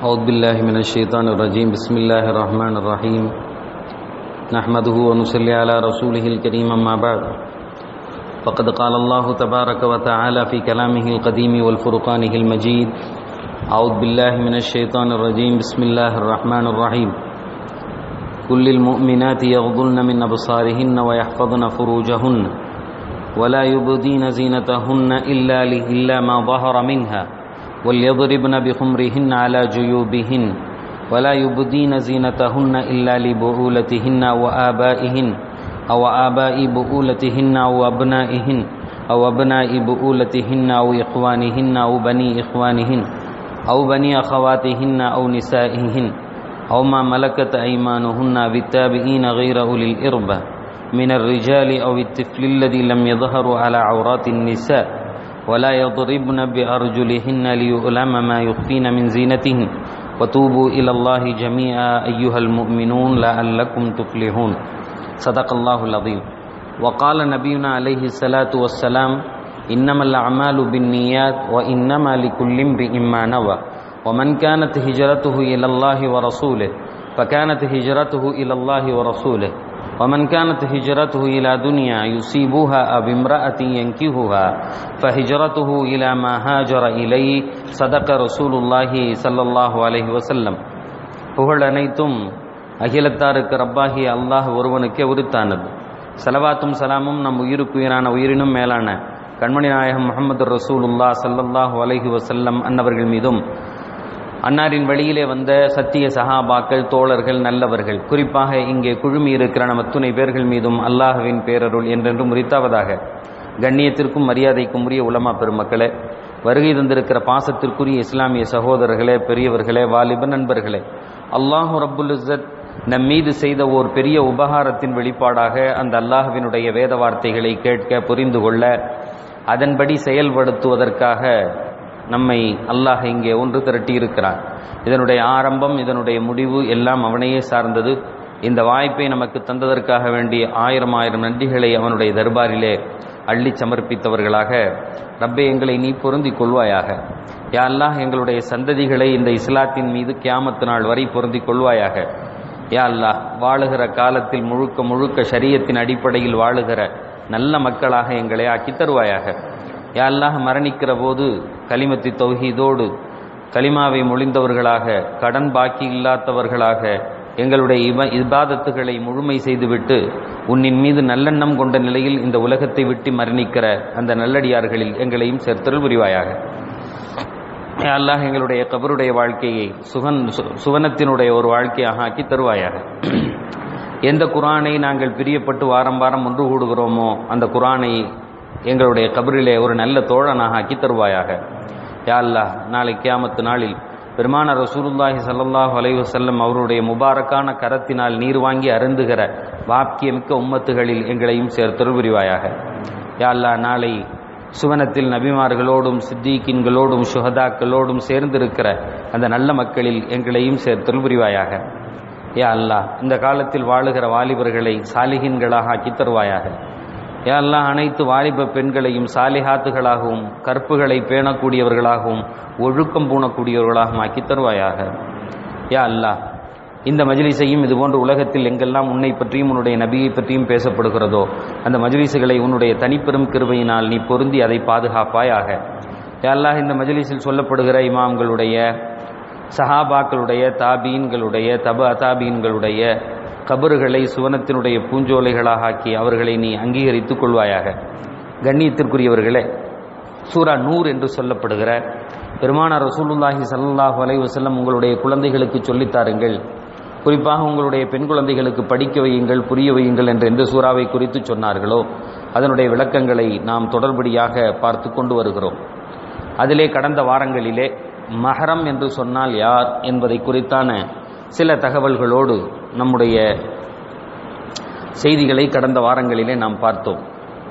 أعوذ بالله من الشيطان الرجيم بسم الله الرحمن الرحيم نحمده ونصلي على رسوله الكريم أما بعد فقد قال الله تبارك وتعالى في كلامه القديم والفرقانه المجيد أعوذ بالله من الشيطان الرجيم بسم الله الرحمن الرحيم كل المؤمنات يغضن من أبصارهن ويحفظن فروجهن ولا يبدين زينتهن إلا إلا ما ظهر منها وليضربن بخمرهن على جيوبهن ولا يبدين زينتهن إلا لبعولتهن وآبائهن أو آباء بؤولتهن أو أبنائهن أو أبناء بؤولتهن أو إخوانهن أو بني إخوانهن أو بني أخواتهن أو نسائهن أو ما ملكت أيمانهن بالتابعين غير أولي الإربة من الرجال أو الطفل الذي لم يظهروا على عورات النساء ولا يضربن بأرجلهن ليؤلم ما يخفين من زينتهن وتوبوا إلى الله جميعا أيها المؤمنون لعلكم تفلحون صدق الله العظيم وقال نبينا عليه الصلاة والسلام إنما الأعمال بالنيات وإنما لكل امرئ ما نوى ومن كانت هجرته إلى الله ورسوله فكانت هجرته إلى الله ورسوله ومن كانت هجرته إلى دنيا يصيبها أو امرأة ينكهها فهجرته إلى ما هاجر إليه صدق رسول الله صلى الله عليه وسلم புகழ் அனைத்தும் அகிலத்தாருக்கு ரப்பாகிய அல்லாஹ் ஒருவனுக்கே உரித்தானது சலவாத்தும் சலாமும் நம் உயிருக்குயிரான உயிரினும் மேலான கண்மணி நாயகம் முகமது ரசூலுல்லா சல்லல்லாஹு அலைஹி வசல்லம் அன்னவர்கள் மீதும் அன்னாரின் வழியிலே வந்த சத்திய சகாபாக்கள் தோழர்கள் நல்லவர்கள் குறிப்பாக இங்கே குழுமி இருக்கிற நம் அத்துணை பேர்கள் மீதும் அல்லாஹுவின் பேரருள் என்றென்றும் முறித்தாவதாக கண்ணியத்திற்கும் மரியாதைக்கும் உரிய உலமா பெருமக்களே வருகை தந்திருக்கிற பாசத்திற்குரிய இஸ்லாமிய சகோதரர்களே பெரியவர்களே வாலிப நண்பர்களே அல்லாஹு ரப்புல் இஸ்ஸத் நம் மீது செய்த ஓர் பெரிய உபகாரத்தின் வெளிப்பாடாக அந்த அல்லாஹுவினுடைய வேத வார்த்தைகளை கேட்க புரிந்து கொள்ள அதன்படி செயல்படுத்துவதற்காக நம்மை அல்லாஹ் இங்கே ஒன்று திரட்டி இருக்கிறார் இதனுடைய ஆரம்பம் இதனுடைய முடிவு எல்லாம் அவனையே சார்ந்தது இந்த வாய்ப்பை நமக்கு தந்ததற்காக வேண்டிய ஆயிரம் ஆயிரம் நன்றிகளை அவனுடைய தர்பாரிலே அள்ளி சமர்ப்பித்தவர்களாக ரப்பே எங்களை நீ பொருந்தி கொள்வாயாக யா அல்லாஹ் எங்களுடைய சந்ததிகளை இந்த இஸ்லாத்தின் மீது கியாமத்து நாள் வரை பொருந்தி கொள்வாயாக யா அல்லாஹ் வாழுகிற காலத்தில் முழுக்க முழுக்க சரியத்தின் அடிப்படையில் வாழுகிற நல்ல மக்களாக எங்களை ஆக்கி தருவாயாக யா அல்லாஹ் மரணிக்கிற போது கலிமத்தி தௌஹீதோடு கலிமாவை மொழிந்தவர்களாக கடன் பாக்கி இல்லாதவர்களாக எங்களுடைய இவ இபாதத்துகளை முழுமை செய்துவிட்டு உன்னின் மீது நல்லெண்ணம் கொண்ட நிலையில் இந்த உலகத்தை விட்டு மரணிக்கிற அந்த நல்லடியார்களில் எங்களையும் சேர்த்தல் புரிவாயாக அல்லாஹ் எங்களுடைய கபருடைய வாழ்க்கையை சுகன் சுவனத்தினுடைய ஒரு வாழ்க்கையாக ஆக்கி தருவாயாக எந்த குரானை நாங்கள் பிரியப்பட்டு வாரம் வாரம் ஒன்று கூடுகிறோமோ அந்த குரானை எங்களுடைய கபரிலே ஒரு நல்ல தோழனாக ஆக்கி தருவாயாக யா அல்லாஹ் நாளை கியாமத்து நாளில் பெருமான ரசூலுல்லாஹி சல்லாஹூ அலைவசல்லம் அவருடைய முபாரக்கான கரத்தினால் நீர் வாங்கி அருந்துகிற வாக்கியமிக்க உம்மத்துகளில் எங்களையும் சேர்த்தொரு புரிவாயாக யா அல்லா நாளை சுவனத்தில் நபிமார்களோடும் சித்திகின்களோடும் சுகதாக்களோடும் சேர்ந்திருக்கிற அந்த நல்ல மக்களில் எங்களையும் சேர்த்தொரு புரிவாயாக யா அல்லா இந்த காலத்தில் வாழுகிற வாலிபர்களை சாலிகின்களாக ஆக்கி தருவாயாக யா அல்லா அனைத்து வாலிப பெண்களையும் சாலிஹாத்துகளாகவும் கற்புகளை பேணக்கூடியவர்களாகவும் ஒழுக்கம் பூணக்கூடியவர்களாகவும் ஆக்கி தருவாயாக யா அல்லா இந்த மஜ்லிஸையும் இதுபோன்ற உலகத்தில் எங்கெல்லாம் உன்னை பற்றியும் உன்னுடைய நபியை பற்றியும் பேசப்படுகிறதோ அந்த மஜ்லிஸுகளை உன்னுடைய தனிப்பெரும் கிருபையினால் நீ பொருந்தி அதை பாதுகாப்பாயாக யா அல்லாஹ் இந்த மஜ்லிஸில் சொல்லப்படுகிற இமாம்களுடைய சஹாபாக்களுடைய தாபீன்களுடைய தப அதாபீன்களுடைய கபறுகளை சுவனத்தினுடைய பூஞ்சோலைகளாக ஆக்கி அவர்களை நீ அங்கீகரித்துக் கொள்வாயாக கண்ணியத்திற்குரியவர்களே சூரா நூர் என்று சொல்லப்படுகிற பெருமானார் ரசூலுல்லாஹி சல்லாஹூ அலை வசல்லம் உங்களுடைய குழந்தைகளுக்கு சொல்லித்தாருங்கள் குறிப்பாக உங்களுடைய பெண் குழந்தைகளுக்கு படிக்க வையுங்கள் புரிய வையுங்கள் என்று எந்த சூறாவை குறித்து சொன்னார்களோ அதனுடைய விளக்கங்களை நாம் தொடர்படியாக பார்த்து கொண்டு வருகிறோம் அதிலே கடந்த வாரங்களிலே மஹரம் என்று சொன்னால் யார் என்பதை குறித்தான சில தகவல்களோடு நம்முடைய செய்திகளை கடந்த வாரங்களிலே நாம் பார்த்தோம்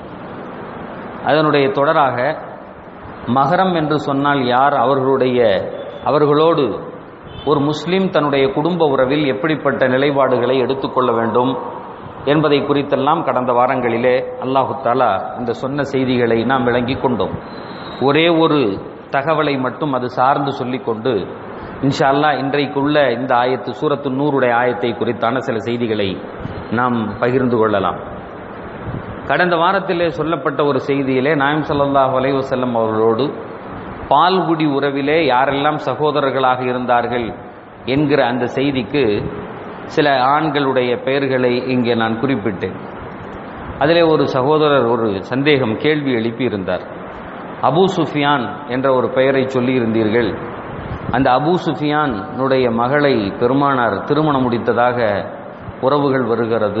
அதனுடைய தொடராக மகரம் என்று சொன்னால் யார் அவர்களுடைய அவர்களோடு ஒரு முஸ்லீம் தன்னுடைய குடும்ப உறவில் எப்படிப்பட்ட நிலைப்பாடுகளை எடுத்துக்கொள்ள வேண்டும் என்பதை குறித்தெல்லாம் கடந்த வாரங்களிலே அல்லாஹு தாலா இந்த சொன்ன செய்திகளை நாம் விளங்கி கொண்டோம் ஒரே ஒரு தகவலை மட்டும் அது சார்ந்து சொல்லிக்கொண்டு இன்ஷா அல்லாஹ் இன்றைக்குள்ள இந்த ஆயத்து சூரத்து நூறுடைய ஆயத்தை குறித்தான சில செய்திகளை நாம் பகிர்ந்து கொள்ளலாம் கடந்த வாரத்திலே சொல்லப்பட்ட ஒரு செய்தியிலே நாயம் ஸல்லல்லாஹு அலைஹி வஸல்லம் அவர்களோடு பால்குடி உறவிலே யாரெல்லாம் சகோதரர்களாக இருந்தார்கள் என்கிற அந்த செய்திக்கு சில ஆண்களுடைய பெயர்களை இங்கே நான் குறிப்பிட்டேன் அதிலே ஒரு சகோதரர் ஒரு சந்தேகம் கேள்வி எழுப்பியிருந்தார் அபூ சுஃபியான் என்ற ஒரு பெயரை சொல்லியிருந்தீர்கள் அந்த அபூ சுஃபியானுடைய மகளை பெருமானார் திருமணம் முடித்ததாக உறவுகள் வருகிறது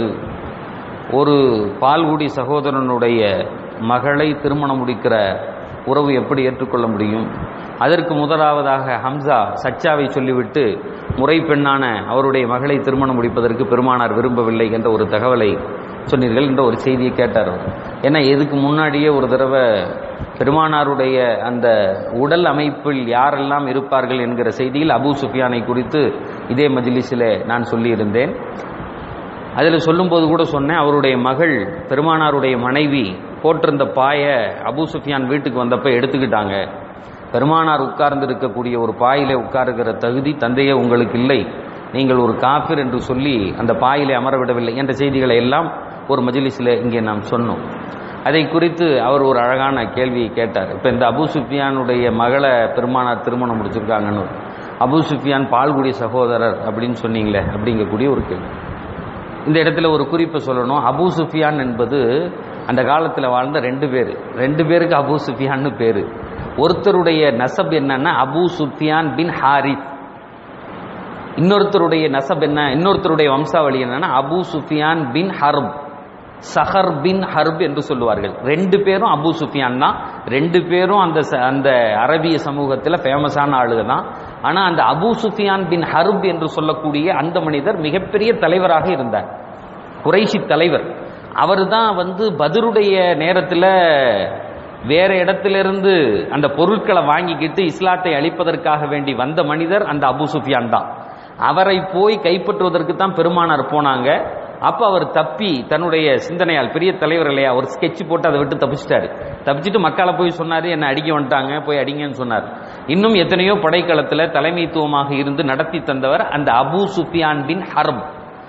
ஒரு பால்குடி சகோதரனுடைய மகளை திருமணம் முடிக்கிற உறவு எப்படி ஏற்றுக்கொள்ள முடியும் அதற்கு முதலாவதாக ஹம்சா சச்சாவை சொல்லிவிட்டு முறை பெண்ணான அவருடைய மகளை திருமணம் முடிப்பதற்கு பெருமானார் விரும்பவில்லை என்ற ஒரு தகவலை சொன்னீர்கள் என்ற ஒரு செய்தியை கேட்டார் அவர் ஏன்னா இதுக்கு முன்னாடியே ஒரு தடவை பெருமானாருடைய அந்த உடல் அமைப்பில் யாரெல்லாம் இருப்பார்கள் என்கிற செய்தியில் அபூ சுஃபியானை குறித்து இதே மஜ்லிஸில் நான் சொல்லியிருந்தேன் அதில் சொல்லும்போது கூட சொன்னேன் அவருடைய மகள் பெருமானாருடைய மனைவி போட்டிருந்த பாய அபூ சுஃபியான் வீட்டுக்கு வந்தப்ப எடுத்துக்கிட்டாங்க பெருமானார் உட்கார்ந்து இருக்கக்கூடிய ஒரு பாயிலே உட்காருகிற தகுதி தந்தையே உங்களுக்கு இல்லை நீங்கள் ஒரு காஃபிர் என்று சொல்லி அந்த பாயிலே அமரவிடவில்லை என்ற செய்திகளை எல்லாம் ஒரு மஜ்லிஸில் இங்கே நாம் சொன்னோம் அதை குறித்து அவர் ஒரு அழகான கேள்வியை கேட்டார் இப்போ இந்த அபூ சுஃபியானுடைய மகளை பெருமானார் திருமணம் முடிச்சிருக்காங்கன்னு அபூ சுஃபியான் பால்குடி சகோதரர் அப்படின்னு சொன்னீங்களே அப்படிங்கக்கூடிய ஒரு கேள்வி இந்த இடத்துல ஒரு குறிப்பை சொல்லணும் அபூ சுஃபியான் என்பது அந்த காலத்தில் வாழ்ந்த ரெண்டு பேர் ரெண்டு பேருக்கு அபூ சுஃபியான்னு பேர் ஒருத்தருடைய நசப் என்னன்னா அபூ சுஃபியான் பின் ஹாரித் இன்னொருத்தருடைய நசப் என்ன இன்னொருத்தருடைய வம்சாவளி என்னன்னா Abu Sufyan bin Harb Sakhr bin Harb என்று சொல்லுவார்கள் ரெண்டு பேரும் அபூ சுஃபியான் தான் ரெண்டு பேரும் அந்த ச- அந்த அரபிய சமூகத்தில் ஃபேமஸான ஆளுக தான் ஆனால் அந்த அபூ சுஃபியான் பின் ஹர்ப் என்று சொல்லக்கூடிய அந்த மனிதர் மிகப்பெரிய தலைவராக இருந்தார் குறைஷி தலைவர் அவர் தான் வந்து பதருடைய நேரத்தில் வேற இடத்திலிருந்து அந்த பொருட்களை வாங்கிக்கிட்டு இஸ்லாத்தை அழிப்பதற்காக வேண்டி வந்த மனிதர் அந்த அபூ சுஃபியான் தான் அவரை போய் கைப்பற்றுவதற்கு தான் பெருமானார் போனாங்க அப்ப அவர் தப்பி தன்னுடைய சிந்தனையால் பெரிய தலைவர் இல்லையா ஒரு ஸ்கெட்ச் போட்டு அதை விட்டு தப்பிச்சிட்டாரு தப்பிச்சிட்டு மக்களை போய் சொன்னாரு என்ன அடிக்க வந்துட்டாங்க போய் அடிங்கன்னு சொன்னார் இன்னும் எத்தனையோ படைக்களத்துல தலைமைத்துவமாக இருந்து நடத்தி தந்தவர் அந்த அபூ சுஃபியான் பின் ஹர்ப்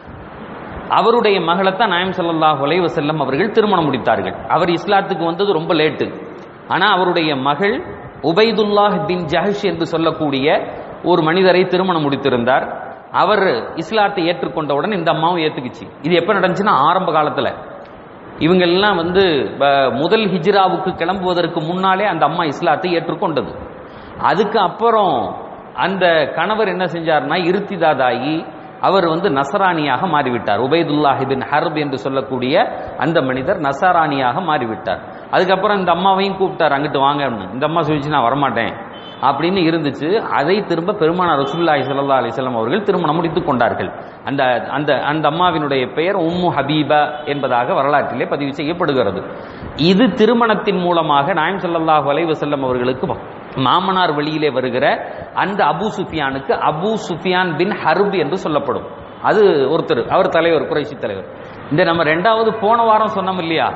அவருடைய மகளைத்தான் நாயம் ஸல்லல்லாஹு அலைஹி வஸல்லம் அவர்கள் திருமணம் முடித்தார்கள் அவர் இஸ்லாத்துக்கு வந்தது ரொம்ப லேட்டு ஆனா அவருடைய மகள் உபைதுல்லாஹ் பின் ஜஹஷ் என்று சொல்லக்கூடிய ஒரு மனிதரை திருமணம் முடித்திருந்தார் அவர் இஸ்லாத்தை ஏற்றுக்கொண்டவுடன் இந்த அம்மாவும் ஏத்துக்குச்சு இது எப்ப நடந்துச்சுன்னா ஆரம்ப காலத்துல இவங்க எல்லாம் வந்து ப- முதல் ஹிஜ்ராவுக்கு கிளம்புவதற்கு முன்னாலே அந்த அம்மா இஸ்லாத்தை ஏற்றுக்கொண்டது அதுக்கு அப்புறம் அந்த கணவர் என்ன செஞ்சார்னா இருத்திதாதாகி அவர் வந்து நசராணியாக மாறிவிட்டார் உபைதுல்லாஹ் பின் ஹர்ப் என்று சொல்லக்கூடிய அந்த மனிதர் நசராணியாக மாறிவிட்டார் அதுக்கப்புறம் இந்த அம்மாவையும் கூப்பிட்டார் அங்கிட்டு வாங்க அப்படின்னு. இந்த அம்மா சொல்லிச்சு நான் வரமாட்டேன் அப்படின்னு இருந்துச்சு அதை திரும்ப பெருமானார் ரசூலுல்லாஹி ஸல்லல்லாஹு அலைஹி வஸல்லம் அவர்கள் திருமணம் முடித்துக் கொண்டார்கள் அந்த அந்த அந்த அம்மாவினுடைய பெயர் உம்மு ஹபீபா என்பதாக வரலாற்றிலே பதிவு செய்யப்படுகிறது இது திருமணத்தின் மூலமாக நாயம் ஸல்லல்லாஹு அலைஹி வஸல்லம் அவர்களுக்கு மாமனார் வழியிலே வருகிற அந்த அபூ சுஃபியானுக்கு அபூ சுஃபியான் பின் ஹர்ப் என்று சொல்லப்படும் அது ஒருத்தர் அவர் தலைவர் குறைஷி தலைவர் இந்த நம்ம ரெண்டாவது போன வாரம் சொன்னோம் இல்லையா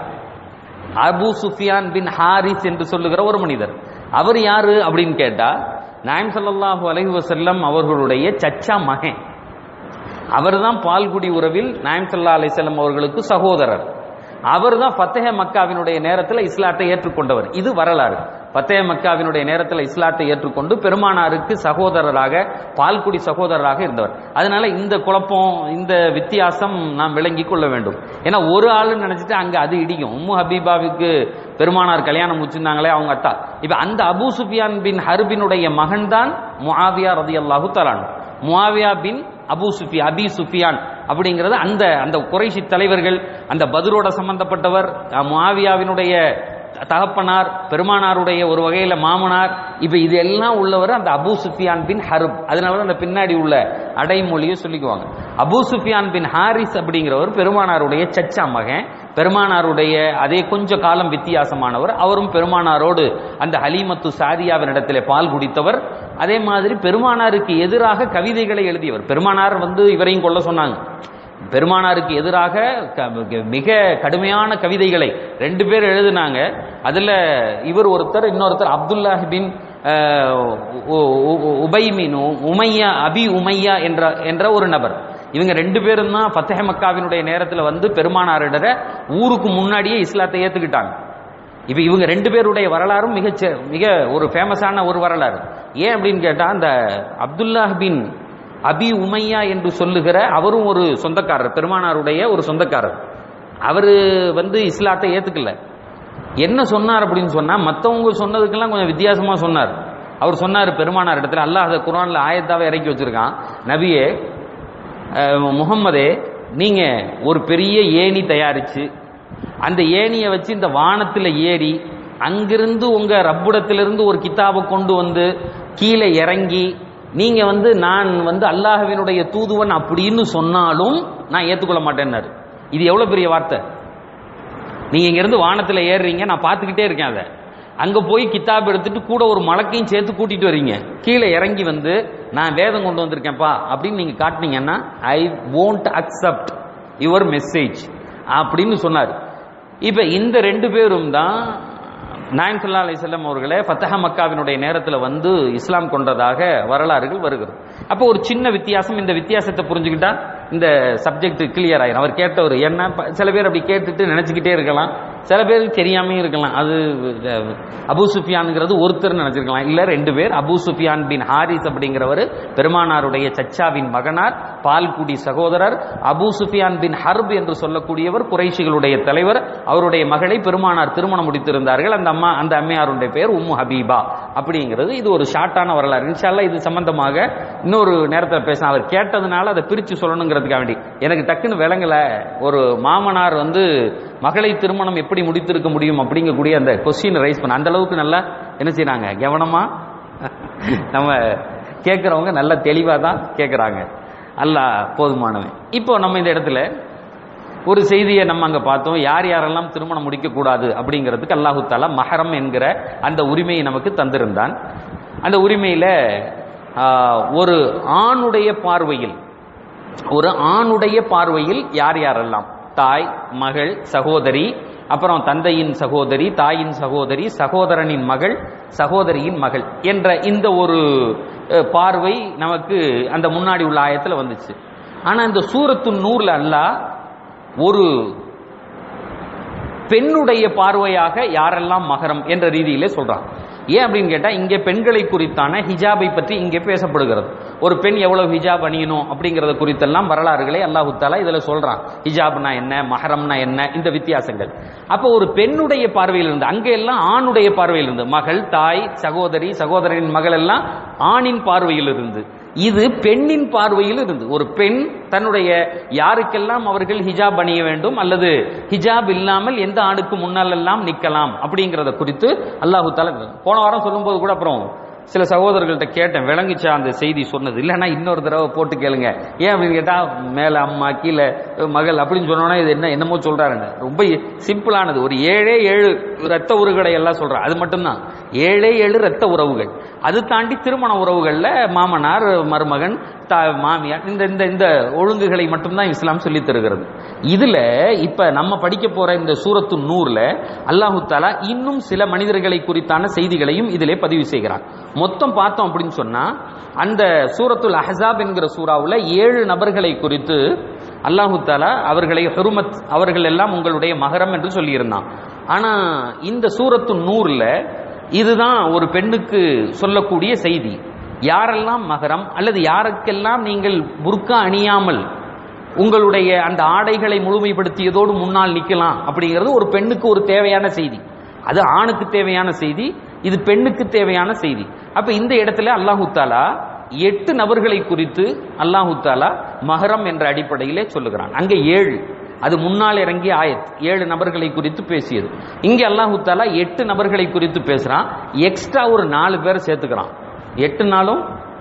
அபூ சுஃபியான் பின் ஹாரிஸ் என்று சொல்லுகிற ஒரு மனிதர் அவர் யாரு அப்படின்னு கேட்டா நாயம் ஸல்லல்லாஹு அலைஹி வஸல்லம் அவர்களுடைய சச்சா மகன் அவர்தான் பால்குடி உறவில் நாயம் ஸல்லல்லாஹு அலைஹி வஸல்லம் அவர்களுக்கு சகோதரர் அவர்தான் ஃபத்தஹ மக்காவினுடைய நேரத்தில் இஸ்லாத்தை ஏற்றுக்கொண்டவர் இது வரலாறு ஃபத்தஹ மக்காவினுடைய நேரத்தில் இஸ்லாத்தை ஏற்றுக்கொண்டு பெருமானாருக்கு சகோதரராக பால்குடி சகோதரராக இருந்தவர் அதனால இந்த குழப்பம் இந்த வித்தியாசம் நாம் விளங்கி கொள்ள வேண்டும் ஏன்னா ஒரு ஆளு நினைச்சிட்டு அங்க அது இடிக்கும் உம்மு ஹபீபாவுக்கு பெருமானார் கல்யாணம் முடிச்சிருந்தாங்களே அவங்க அத்தா இப்ப அந்த அபூ சுஃபியான் பின் ஹர்பினுடைய மகன் தான் முஆவியா ரதியல்லாஹு தலான் Muawiya bin Abu Sufi Abi Sufyan அப்படிங்கிறது அந்த அந்த குறைஷி தலைவர்கள் அந்த பதுரோட சம்பந்தப்பட்டவர் அஹ், முஆவியாவினுடைய தகப்பனார் பெருமானாருடைய ஒரு வகையில மாமனார் இப்ப இது எல்லாம் உள்ளவர் அந்த அபூ சுஃபியான் பின் ஹர்ப் அதனால தான் அந்த பின்னாடி உள்ள அடைமொழியை சொல்லிக்குவாங்க அபூ சுஃபியான் பின் ஹாரிஸ் அப்படிங்கிறவர் பெருமானாருடைய சச்சா மகன் பெருமானாருடைய அதே கொஞ்ச காலம் வித்தியாசமானவர் அவரும் பெருமானாரோடு அந்த ஹலீமத்து சாதியாவினிடத்திலே பால் குடித்தவர் அதே மாதிரி பெருமானாருக்கு எதிராக கவிதைகளை எழுதியவர் பெருமானார் வந்து இவரையும் கொல்ல சொன்னாங்க பெருமானாருக்கு எதிராக க- மிக கடுமையான கவிதைகளை ரெண்டு பேர் எழுதினாங்க அதுல இவர் ஒருத்தர் இன்னொருத்தர் அப்துல்லாஹ் பின் உபைமினு உமையா அபி உமையா என்ற என்ற ஒரு நபர் இவங்க ரெண்டு பேரும் தான் ஃபத்தஹ மக்காவினுடைய நேரத்தில் வந்து பெருமானாரிடர ஊருக்கு முன்னாடியே இஸ்லாத்தை ஏத்துக்கிட்டாங்க இப்ப இவங்க ரெண்டு பேருடைய வரலாறும் மிக மிக ஒரு ஃபேமஸான ஒரு வரலாறு ஏன் அப்படின்னு கேட்டா அந்த அப்துல்லாஹ் பின் அபி உமையா என்று சொல்லுகிற அவரும் ஒரு சொந்தக்காரர் பெருமானாருடைய ஒரு சொந்தக்காரர் அவரு வந்து இஸ்லாத்தை ஏத்துக்கல என்ன சொன்னார் அப்படின்னு சொன்னா மற்றவங்க சொன்னதுக்கெல்லாம் கொஞ்சம் வித்தியாசமா சொன்னார் அவர் சொன்னார் பெருமானார் இடத்துல அல்லாஹ் அதை குரான்ல ஆயத்தாவே இறக்கி வச்சிருக்கான் நபியே முகம்மதே நீங்க ஒரு பெரிய ஏணி தயாரிச்சு அந்த ஏணியை வச்சு இந்த வானத்தில் ஏறி அங்கிருந்து உங்க ரப்புடத்திலிருந்து ஒரு கித்தாபை கொண்டு வந்து கீழே இறங்கி நீங்க வந்து நான் வந்து அல்லாஹவினுடைய தூதுவன் அப்படின்னு சொன்னாலும் நான் ஏத்துக்கொள்ள மாட்டேன்னாரு இது எவ்வளவு பெரிய வார்த்தை நீங்க இங்க இருந்து வானத்துல ஏறுறீங்க நான் பார்த்துக்கிட்டே இருக்கேன் அதை அங்க போய் கித்தாப் எடுத்துட்டு கூட ஒரு மலக்கையும் சேர்த்து கூட்டிட்டு வரீங்க கீழே இறங்கி வந்து நான் வேதம் கொண்டு வந்திருக்கேன்ப்பா அப்படின்னு நீங்க காட்டினீங்கன்னா I won't accept your message அப்படின்னு சொன்னார் இப்ப இந்த ரெண்டு பேரும் தான் நாயன் சல்லா அலிசல்லம் அவர்களே ஃபத்தஹ மக்காவினுடைய நேரத்தில் வந்து இஸ்லாம் கொண்டதாக வரலாறுகள் வருகிறது அப்போ ஒரு சின்ன வித்தியாசம் இந்த வித்தியாசத்தை புரிஞ்சுக்கிட்டா இந்த சப்ஜெக்ட் கிளியர் ஆயிரும் அவர் கேட்டவர் என்ன ப- சில பேர் அப்படி கேட்டுட்டு நினைச்சுக்கிட்டே இருக்கலாம் சில பேர் தெரியாமே இருக்கலாம் அது அஹ், அபூ சுஃபியான்ங்கிறது ஒருத்தர் நினைச்சிருக்கலாம் இல்ல ரெண்டு பேர் அபூ சுஃபியான் பின் ஹாரிஸ் அப்படிங்கிறவர் பெருமானாருடைய சச்சாவின் மகனார் பால்குடி சகோதரர் அபூ சுஃபியான் பின் ஹர்ப் என்று சொல்லக்கூடியவர் குறைஷிகளுடைய தலைவர் அவருடைய மகளை பெருமானார் திருமணம் முடித்திருந்தார்கள் அந்த அம்மா அந்த அம்மையாருடைய பெயர் உம்மு ஹபீபா அப்படிங்கிறது இது ஒரு ஷார்ட்டான வரலாறு இன்ஷால்லா இது சம்பந்தமாக இன்னொரு நேரத்தில் பேசலாம் அவர் கேட்டதுனால அதை பிரிச்சு சொல்லணுங்கிறதுக்காக வேண்டி எனக்கு டக்குன்னு விளங்கல ஒரு மாமனார் வந்து மகளை திருமணம் எப்படி முடித்திருக்க முடியும் அப்படிங்கக்கூடிய அந்த கொஸ்டின் ரைஸ் பண்ண அந்த அளவுக்கு நல்லா என்ன செய்றாங்க கவனமா நம்ம கேட்குறவங்க நல்ல தெளிவாக தான் கேட்குறாங்க அல்லாஹ் போதுமானவன் இப்போ நம்ம இந்த இடத்துல ஒரு செய்தியை நம்ம அங்க பார்த்தோம் யார் யாரெல்லாம் திருமணம் முடிக்கக்கூடாது அப்படிங்கிறதுக்கு அல்லாஹு தாலா மஹரம் என்கிற அந்த உரிமையை நமக்கு தந்திருந்தான் அந்த உரிமையில ஆஹ், ஒரு ஆணுடைய பார்வையில் ஒரு ஆணுடைய பார்வையில் யார் யாரெல்லாம் தாய் மகள் சகோதரி அப்புறம் தந்தையின் சகோதரி தாயின் சகோதரி சகோதரனின் மகள் சகோதரியின் மகள் என்ற இந்த ஒரு அஹ், பார்வை நமக்கு அந்த முன்னாடி உள்ள ஆயத்துல வந்துச்சு ஆனா இந்த சூரத்து நூறுல அல்லாஹ் ஒரு பெண்ணுடைய பார்வையாக யாரெல்லாம் மகரம் என்ற ரீதியிலே சொல்றான் ஏன் அப்படின்னு கேட்டா இங்கே பெண்களை குறித்தான ஹிஜாபை பற்றி இங்கே பேசப்படுகிறது ஒரு பெண் எவ்வளவு ஹிஜாப் அணியணும் அப்படிங்கறத குறித்தெல்லாம் வரலாறுகளை அல்லாஹு தாலா இதுல சொல்றான் ஹிஜாப்னா என்ன மஹரம்னா என்ன இந்த வித்தியாசங்கள் அப்போ ஒரு பெண்ணுடைய பார்வையில் இருந்து அங்க எல்லாம் ஆணுடைய பார்வையில் இருந்து மகள் தாய் சகோதரி சகோதரனின் மகள் எல்லாம் ஆணின் பார்வையில் இருந்து இது பெண்ணின் பார்வையில் இருந்து ஒரு பெண் தன்னுடைய யாருக்கெல்லாம் அவர்கள் ஹிஜாப் அணிய வேண்டும் அல்லது ஹிஜாப் இல்லாமல் எந்த ஆணுக்கு முன்னால் எல்லாம் நிக்கலாம் அப்படிங்கறத குறித்து அல்லாஹு தாலா போன வாரம் சொல்லும்போது கூட அப்புறம் சில சகோதரர்கள்ட்ட கேட்டேன் விளங்குச்சா அந்த செய்தி சொன்னது இல்லைன்னா இன்னொரு தடவை போட்டு கேளுங்க ஏன் அப்படின்னு கேட்டா மேல அம்மா கீழே மகள் அப்படின்னு சொன்னோன்னா இது என்ன என்னமோ சொல்றாருங்க ரொம்ப சிம்பிளானது ஒரு ஏழே ஏழு ரத்த உருகடை எல்லாம் சொல்றான் அது மட்டும்தான் ஏழே ஏழு ரத்த உறவுகள் அது தாண்டி திருமண உறவுகள்ல மாமனார் மருமகன் தா- மாமியார் இந்த இந்த இந்த ஒழுங்குகளை மட்டும்தான் இஸ்லாம் சொல்லித் தருகிறது இதுல இப்ப நம்ம படிக்க போற இந்த சூரத்து நூறுல அல்லாஹு தாலா இன்னும் சில மனிதர்களை குறித்தான செய்திகளையும் இதிலே பதிவு செய்கிறான் மொத்தம் பார்த்தோம் அப்படின்னு சொன்னா அந்த சூரத்துல் அஹ்ஸாப் என்கிற சூறாவுல ஏழு நபர்களை குறித்து அல்லாஹு தாலா அவர்களை ஹுருமத் அவர்கள் எல்லாம் உங்களுடைய மகரம் என்று சொல்லியிருந்தான் ஆனா இந்த சூரத்து நூறுல இதுதான் ஒரு பெண்ணுக்கு சொல்லக்கூடிய செய்தி யாரெல்லாம் மகரம் அல்லது யாருக்கெல்லாம் நீங்கள் புர்கா அணியாமல் உங்களுடைய அந்த ஆடைகளை முழுமைப்படுத்தியதோடு முன்னால் நிக்கலாம் அப்படிங்கிறது ஒரு பெண்ணுக்கு ஒரு தேவையான செய்தி அது ஆணுக்கு தேவையான செய்தி இது பெண்ணுக்கு தேவையான செய்தி அப்ப இந்த இடத்துல அல்லாஹு தாலா எட்டு நபர்களை குறித்து அல்லாஹு தாலா மஹரம் என்ற அடிப்படையிலே சொல்லுகிறான் அங்கே ஏழு அது முன்னால் இறங்கிய ஆயத் ஏழு நபர்களை குறித்து பேசியது இங்கே அல்லாஹு தாலா எட்டு நபர்களை குறித்து பேசுறான் எக்ஸ்ட்ரா ஒரு நாலு பேர் சேர்த்துக்கிறான் எட்டு நாளும்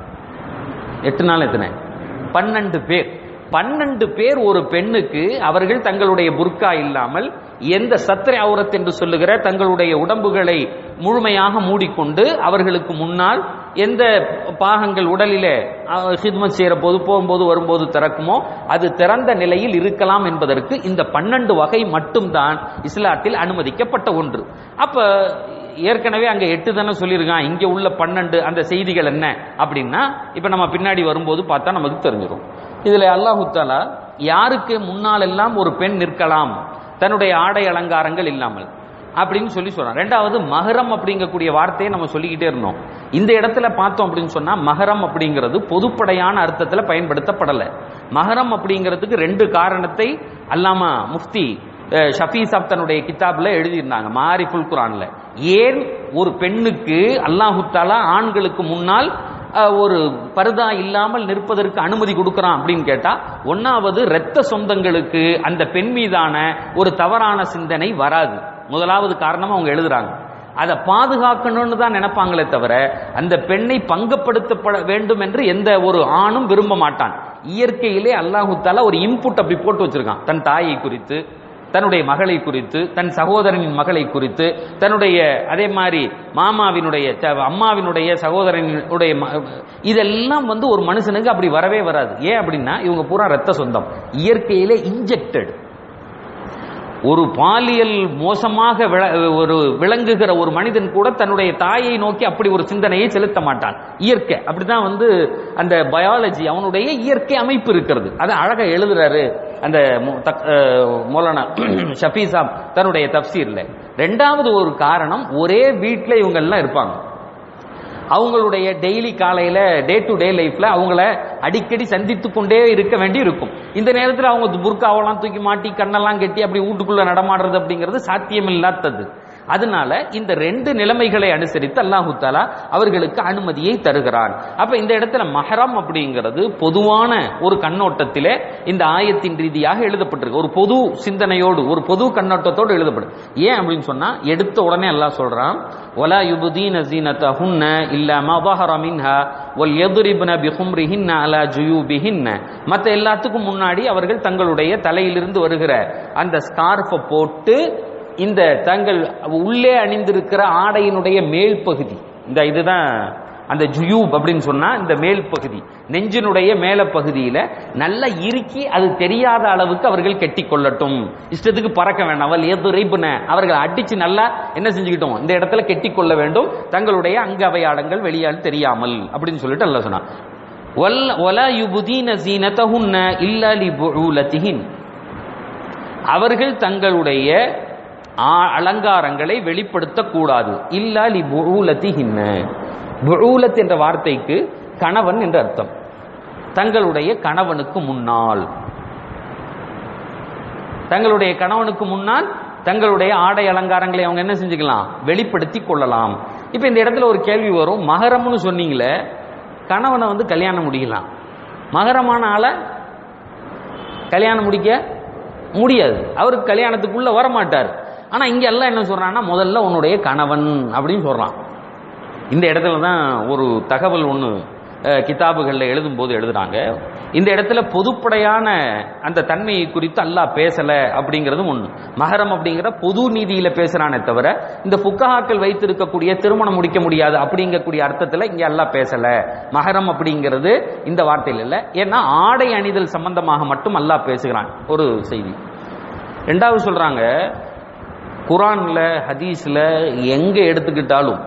எட்டு நாள் எத்தனை பன்னெண்டு பேர் பன்னெண்டு பேர் ஒரு பெண்ணுக்கு அவர்கள் தங்களுடைய புர்கா இல்லாமல் எந்த சத்திரை அவுரத் என்று சொல்லுகிற தங்களுடைய உடம்புகளை முழுமையாக மூடிக்கொண்டு அவர்களுக்கு முன்னால் எந்த பாகங்கள் உடலிலே அஹ், ஹித்மத் செய்யற போது போகும்போது வரும்போது திறக்குமோ அது திறந்த நிலையில் இருக்கலாம் என்பதற்கு இந்த பன்னெண்டு வகை மட்டும்தான் இஸ்லாத்தில் அனுமதிக்கப்பட்ட ஒன்று அப்ப ஏற்கனவே அங்க எட்டு தானே சொல்லியிருக்கான் இங்க உள்ள பன்னெண்டு அந்த செய்திகள் என்ன அப்படின்னா இப்ப நம்ம பின்னாடி வரும்போது பார்த்தா நமக்கு தெரிஞ்சிடும் இதுல அல்லாஹு தாலா யாருக்கு முன்னால் எல்லாம் ஒரு பெண் நிற்கலாம் தன்னுடைய ஆடை அலங்காரங்கள் இல்லாமல் அப்படின்னு சொல்லி சொல்றான் ரெண்டாவது மகரம் அப்படிங்கக்கூடிய வார்த்தையை நம்ம சொல்லிக்கிட்டே இருந்தோம் இந்த இடத்துல பார்த்தோம் அப்படின்னு சொன்னா மகரம் அப்படிங்கிறது பொதுப்படையான அர்த்தத்துல பயன்படுத்தப்படல மகரம் அப்படிங்கிறதுக்கு ரெண்டு காரணத்தை அல்லாமா முஃப்தி அஹ், ஷஃபி சாப் தன்னுடைய கிதாப்ல எழுதியிருந்தாங்க மாரிஃபுல் குரான்ல ஏன் ஒரு பெண்ணுக்கு அல்லாஹு தாலா ஆண்களுக்கு முன்னால் அஹ், ஒரு பர்தா இல்லாமல் நிற்பதற்கு அனுமதி கொடுக்கறான் அப்படின்னு கேட்டா ஒன்னாவது இரத்த சொந்தங்களுக்கு அந்த பெண் மீதான ஒரு தவறான சிந்தனை வராது முதலாவது காரணமா அவங்க எழுதுறாங்க அதை பாதுகாக்கணும்னு தான் நினைப்பாங்களே தவிர அந்த பெண்ணை பங்கப்படுத்தப்பட வேண்டும் என்று எந்த ஒரு ஆணும் விரும்ப மாட்டான் இயற்கையிலே அல்லாஹு தாலா ஒரு இன்புட் அப்படி போட்டு வச்சிருக்கான் தன் தாயை குறித்து தன்னுடைய மகளை குறித்து தன் சகோதரனின் மகளை குறித்து தன்னுடைய அதே மாதிரி மாமாவினுடைய த- அம்மாவினுடைய சகோதரனுடைய ம- இதெல்லாம் வந்து ஒரு மனுஷனுக்கு அப்படி வரவே வராது ஏன் அப்படின்னா இவங்க பூரா ரத்த சொந்தம் இயற்கையிலே இன்ஜெக்டட் ஒரு பாலியல் மோசமாக விள- ஒரு விளங்குகிற ஒரு மனிதன் கூட தன்னுடைய தாயை நோக்கி அப்படி ஒரு சிந்தனையை செலுத்த மாட்டான் இயற்கை அப்படிதான் வந்து அந்த பயாலஜி அவனுடைய இயற்கை அமைப்பு இருக்கிறது அதை அழகா எழுதுறாரு அந்த மு- தக்- அஹ், மௌலானா ஷஃபி சாப் தன்னுடைய தப்சீர்ல ரெண்டாவது ஒரு காரணம் ஒரே வீட்டில் இவங்க எல்லாம் இருப்பாங்க அவங்களுடைய டெய்லி காலையில டே டு டே லைஃப்ல அவங்கள அடிக்கடி சந்தித்து கொண்டே இருக்க வேண்டி இருக்கும் இந்த நேரத்தில் அவங்க புர்காவெல்லாம் தூக்கி மாட்டி கண்ணெல்லாம் கட்டி அப்படி வீட்டுக்குள்ள நடமாடுறது அப்படிங்கிறது சாத்தியமில்லாதது அதனால இந்த ரெண்டு நிலைமைகளை அனுசரித்து அல்லாஹு தாலா அவர்களுக்கு அனுமதியை தருகிறான் அப்ப இந்த இடத்துல மஹரம் அப்படிங்கிறது பொதுவான ஒரு கண்ணோட்டத்திலே இந்த ஆயத்தின் ரீதியாக எழுதப்பட்டிருக்கு ஒரு பொது சிந்தனையோடு ஒரு பொது கண்ணோட்டத்தோடு எழுதப்படும் ஏன் அப்படின்னு சொன்னா எடுத்த உடனே அல்லாஹ் சொல்றான் ولا يبدين زينتهن إلا ما ظهر منها وَلْيَضْرِبْنَ بِخُمْرِهِنَّ عَلَى جُيُوبِهِنَّ மற்ற எல்லாத்துக்கும் முன்னாடி அவர்கள் தங்களுடைய தலையிலிருந்து வருகிற அந்த ஸ்கார்ஃபை போட்டு இந்த தங்கள் உள்ளே அணிந்திருக்கிற ஆடையினுடைய மேல் பகுதி இந்த இதுதான் அந்த ஜுயூப் அப்படின்னு சொன்னா இந்த மேல் பகுதி நெஞ்சினுடைய மேல பகுதியில நல்லா இறுக்கி அது தெரியாத அளவுக்கு அவர்கள் கெட்டி கொள்ளட்டும் இஷ்டத்துக்கு பறக்க வேண்டாம் அவள் எது ரைப்புன அவர்கள் அடிச்சு நல்லா என்ன செஞ்சுக்கிட்டோம் இந்த இடத்துல கெட்டி கொள்ள வேண்டும் தங்களுடைய அங்க அவையாடங்கள் வெளியால் தெரியாமல் அப்படின்னு சொல்லிட்டு அல்ல சொன்னான் வல்ல- வலா யுபுதீன ஸீனத்தஹுன்ன இல்லா லிபுஊலத்திஹின் அவர்கள் தங்களுடைய ஆ- அலங்காரங்களை வெளிப்படுத்தக்கூடாது இல்லா லி புஊலத்திஹின்ன புஊலத் என்ற வார்த்தைக்கு கணவன் என்று அர்த்தம் தங்களுடைய கணவனுக்கு முன்னால் தங்களுடைய கணவனுக்கு முன்னால் தங்களுடைய ஆடை அலங்காரங்களை அவங்க என்ன செஞ்சுக்கலாம் வெளிப்படுத்தி கொள்ளலாம் இப்போ இந்த இடத்துல ஒரு கேள்வி வரும் மகரம்னு சொன்னீங்களே கணவனை வந்து கல்யாணம் முடிக்கலாம் மகரமான ஆளை கல்யாணம் முடிக்க முடியாது அவருக்கு கல்யாணத்துக்குள்ள வர மாட்டார் ஆனா இங்க எல்லாம் என்ன சொல்றான்னா முதல்ல உன்னுடைய கணவன் அப்படின்னு சொல்றான் இந்த இடத்துல தான் ஒரு தகவல் ஒன்று கிதாபுகளில் எழுதும்போது எழுதுறாங்க இந்த இடத்துல பொதுப்படையான அந்த தன்மையை குறித்து அல்லாஹ் பேசல அப்படிங்கிறதும் ஒன்று மகரம் அப்படிங்கிற பொது நீதியில பேசுறானே தவிர இந்த புக்கஹாக்கள் வைத்திருக்கக்கூடிய திருமணம் முடிக்க முடியாது அப்படிங்கக்கூடிய அர்த்தத்தில் இங்க அல்லாஹ் பேசல மகரம் அப்படிங்கிறது இந்த வார்த்தையில் இல்லை ஏன்னா ஆடை அணிதல் சம்பந்தமாக மட்டும் அல்லாஹ் பேசுகிறான் ஒரு செய்தி ரெண்டாவது சொல்றாங்க குரான்ல ஹதீஸ்ல எங்க எடுத்துக்கிட்டாலும்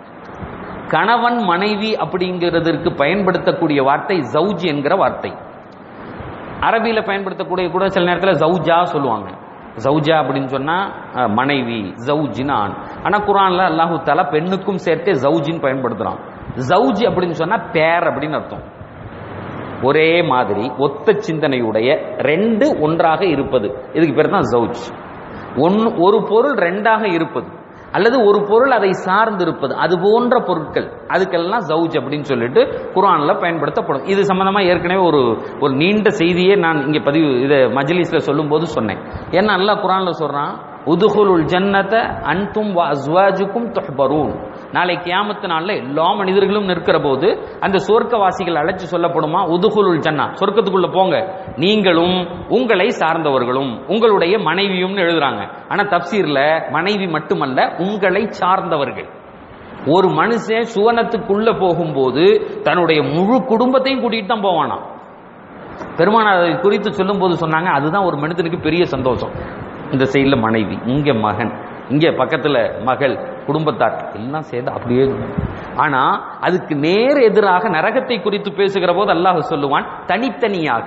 கணவன் மனைவி அப்படிங்கிறதற்கு பயன்படுத்தக்கூடிய வார்த்தை ஜவுஜ் என்கிற வார்த்தை அரபியில பயன்படுத்தக்கூடிய கூட சில நேரத்தில் ஜவுஜா சொல்லுவாங்க ஜவுஜா அப்படின்னு சொன்னா அஹ், மனைவி ஜவுஜின்னு ஆண் ஆனா குரான்ல அல்லாஹு தாலா பெண்ணுக்கும் சேர்த்தே ஜவுஜின்னு பயன்படுத்துறான் ஜவுஜி அப்படின்னு சொன்னா பேர் அப்படின்னு அர்த்தம் ஒரே மாதிரி ஒத்த சிந்தனையுடைய ரெண்டு ஒன்றாக இருப்பது இதுக்கு பேர் தான் ஜவுஜ் ஒன்னு ஒரு பொருள் ரெண்டாக இருப்பது அல்லது ஒரு பொருள் அதை சார்ந்து இருப்பது அது போன்ற பொருட்கள் அதுக்கெல்லாம் ஜவுஜ் அப்படின்னு சொல்லிட்டு குர்ஆன்ல பயன்படுத்தப்படும் இது சம்பந்தமா ஏற்கனவே ஒரு ஒரு நீண்ட செய்தியே நான் இங்க பதிவு இதை மஜ்லிஸ்ல சொல்லும்போது சொன்னேன் ஏன்னா அல்லாஹ் குர்ஆன்ல சொல்றான் உதுகுலுல் ஜன்னத அன்தும் வ அஸ்வாஜுக்கும் துஹ்பரூன் நாளை கியாமத்து நாள்ல எல்லா மனிதர்களும் நிற்கிற போது அந்த சொர்க்கவாசிகள் அழைச்சு சொல்லப்படுமா உதுகுலுல் ஜன்னா சொர்க்கத்துக்குள்ள போங்க நீங்களும் உங்களை சார்ந்தவர்களும் உங்களுடைய மனைவியும்னு எழுதுறாங்க ஆனா தப்சீர்ல மனைவி மட்டுமல்ல உங்களை சார்ந்தவர்கள் ஒரு மனுஷன் சுவனத்துக்குள்ள போகும்போது தன்னுடைய முழு குடும்பத்தையும் கூட்டிட்டு தான் போவானாம் பெருமானார் அதை குறித்து சொல்லும்போது சொன்னாங்க அதுதான் ஒரு மனிதனுக்கு பெரிய சந்தோஷம் இந்த சைடில் மனைவி இங்க மகன் இங்கே பக்கத்துல மகள் குடும்பத்தார் எல்லாம் சேர்ந்து அப்படியே ஆனா அதுக்கு நேர் எதிராக நரகத்தை குறித்து பேசுகிற போது அல்லாஹ் சொல்லுவான் தனித்தனியாக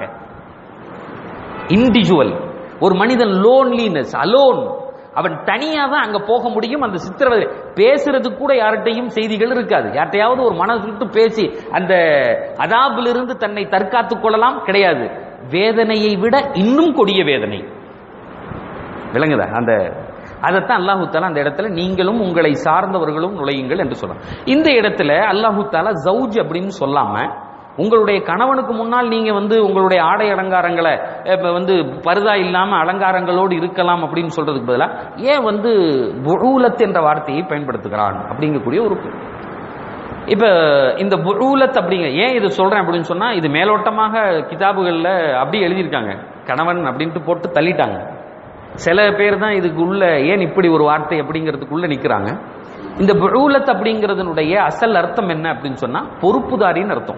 இண்டிவிஜுவல் ஒரு மனிதன் லோன்லினஸ் அலோன் அவன் தனியா தான் அங்க போக முடியும் அந்த சித்திரவதை பேசுறது கூட யார்கிட்டையும் செய்திகள் இருக்காது யார்கிட்டயாவது ஒரு மனசு விட்டு பேசி அந்த அதாபிலிருந்து தன்னை தற்காத்துக் கொள்ளலாம் கிடையாது வேதனையை விட இன்னும் கொடிய வேதனை விளங்குதா அந்த அதைத்தான் அல்லாஹு தாலா அந்த இடத்துல நீங்களும் உங்களை சார்ந்தவர்களும் நுழையுங்கள் என்று சொல்றான் இந்த இடத்துல அல்லாஹு தாலா ஜவுஜ் அப்படின்னு சொல்லாம உங்களுடைய கணவனுக்கு முன்னால் நீங்க வந்து உங்களுடைய ஆடை அலங்காரங்களை அஹ், இப்ப வந்து பருதா இல்லாம அலங்காரங்களோடு இருக்கலாம் அப்படின்னு சொல்றதுக்கு பதிலா ஏன் வந்து புழூலத் என்ற வார்த்தையை பயன்படுத்துகிறான் அப்படிங்கக்கூடிய ஒரு இப்ப இந்த புழூலத் அப்படிங்க ஏன் இது சொல்றேன் அப்படின்னு சொன்னா இது மேலோட்டமாக கிதாபுகள்ல அப்படி எழுதியிருக்காங்க கணவன் அப்படின்ட்டு போட்டு தள்ளிட்டாங்க சில பேர் தான் இதுக்கு உள்ள ஏன் இப்படி ஒரு வார்த்தை அப்படிங்கிறதுக்குள்ள நிக்கிறாங்க இந்த புழூலத் அப்படிங்கிறதுனுடைய அசல் அர்த்தம் என்ன அப்படின்னு சொன்னா பொறுப்புதாரின்னு அர்த்தம்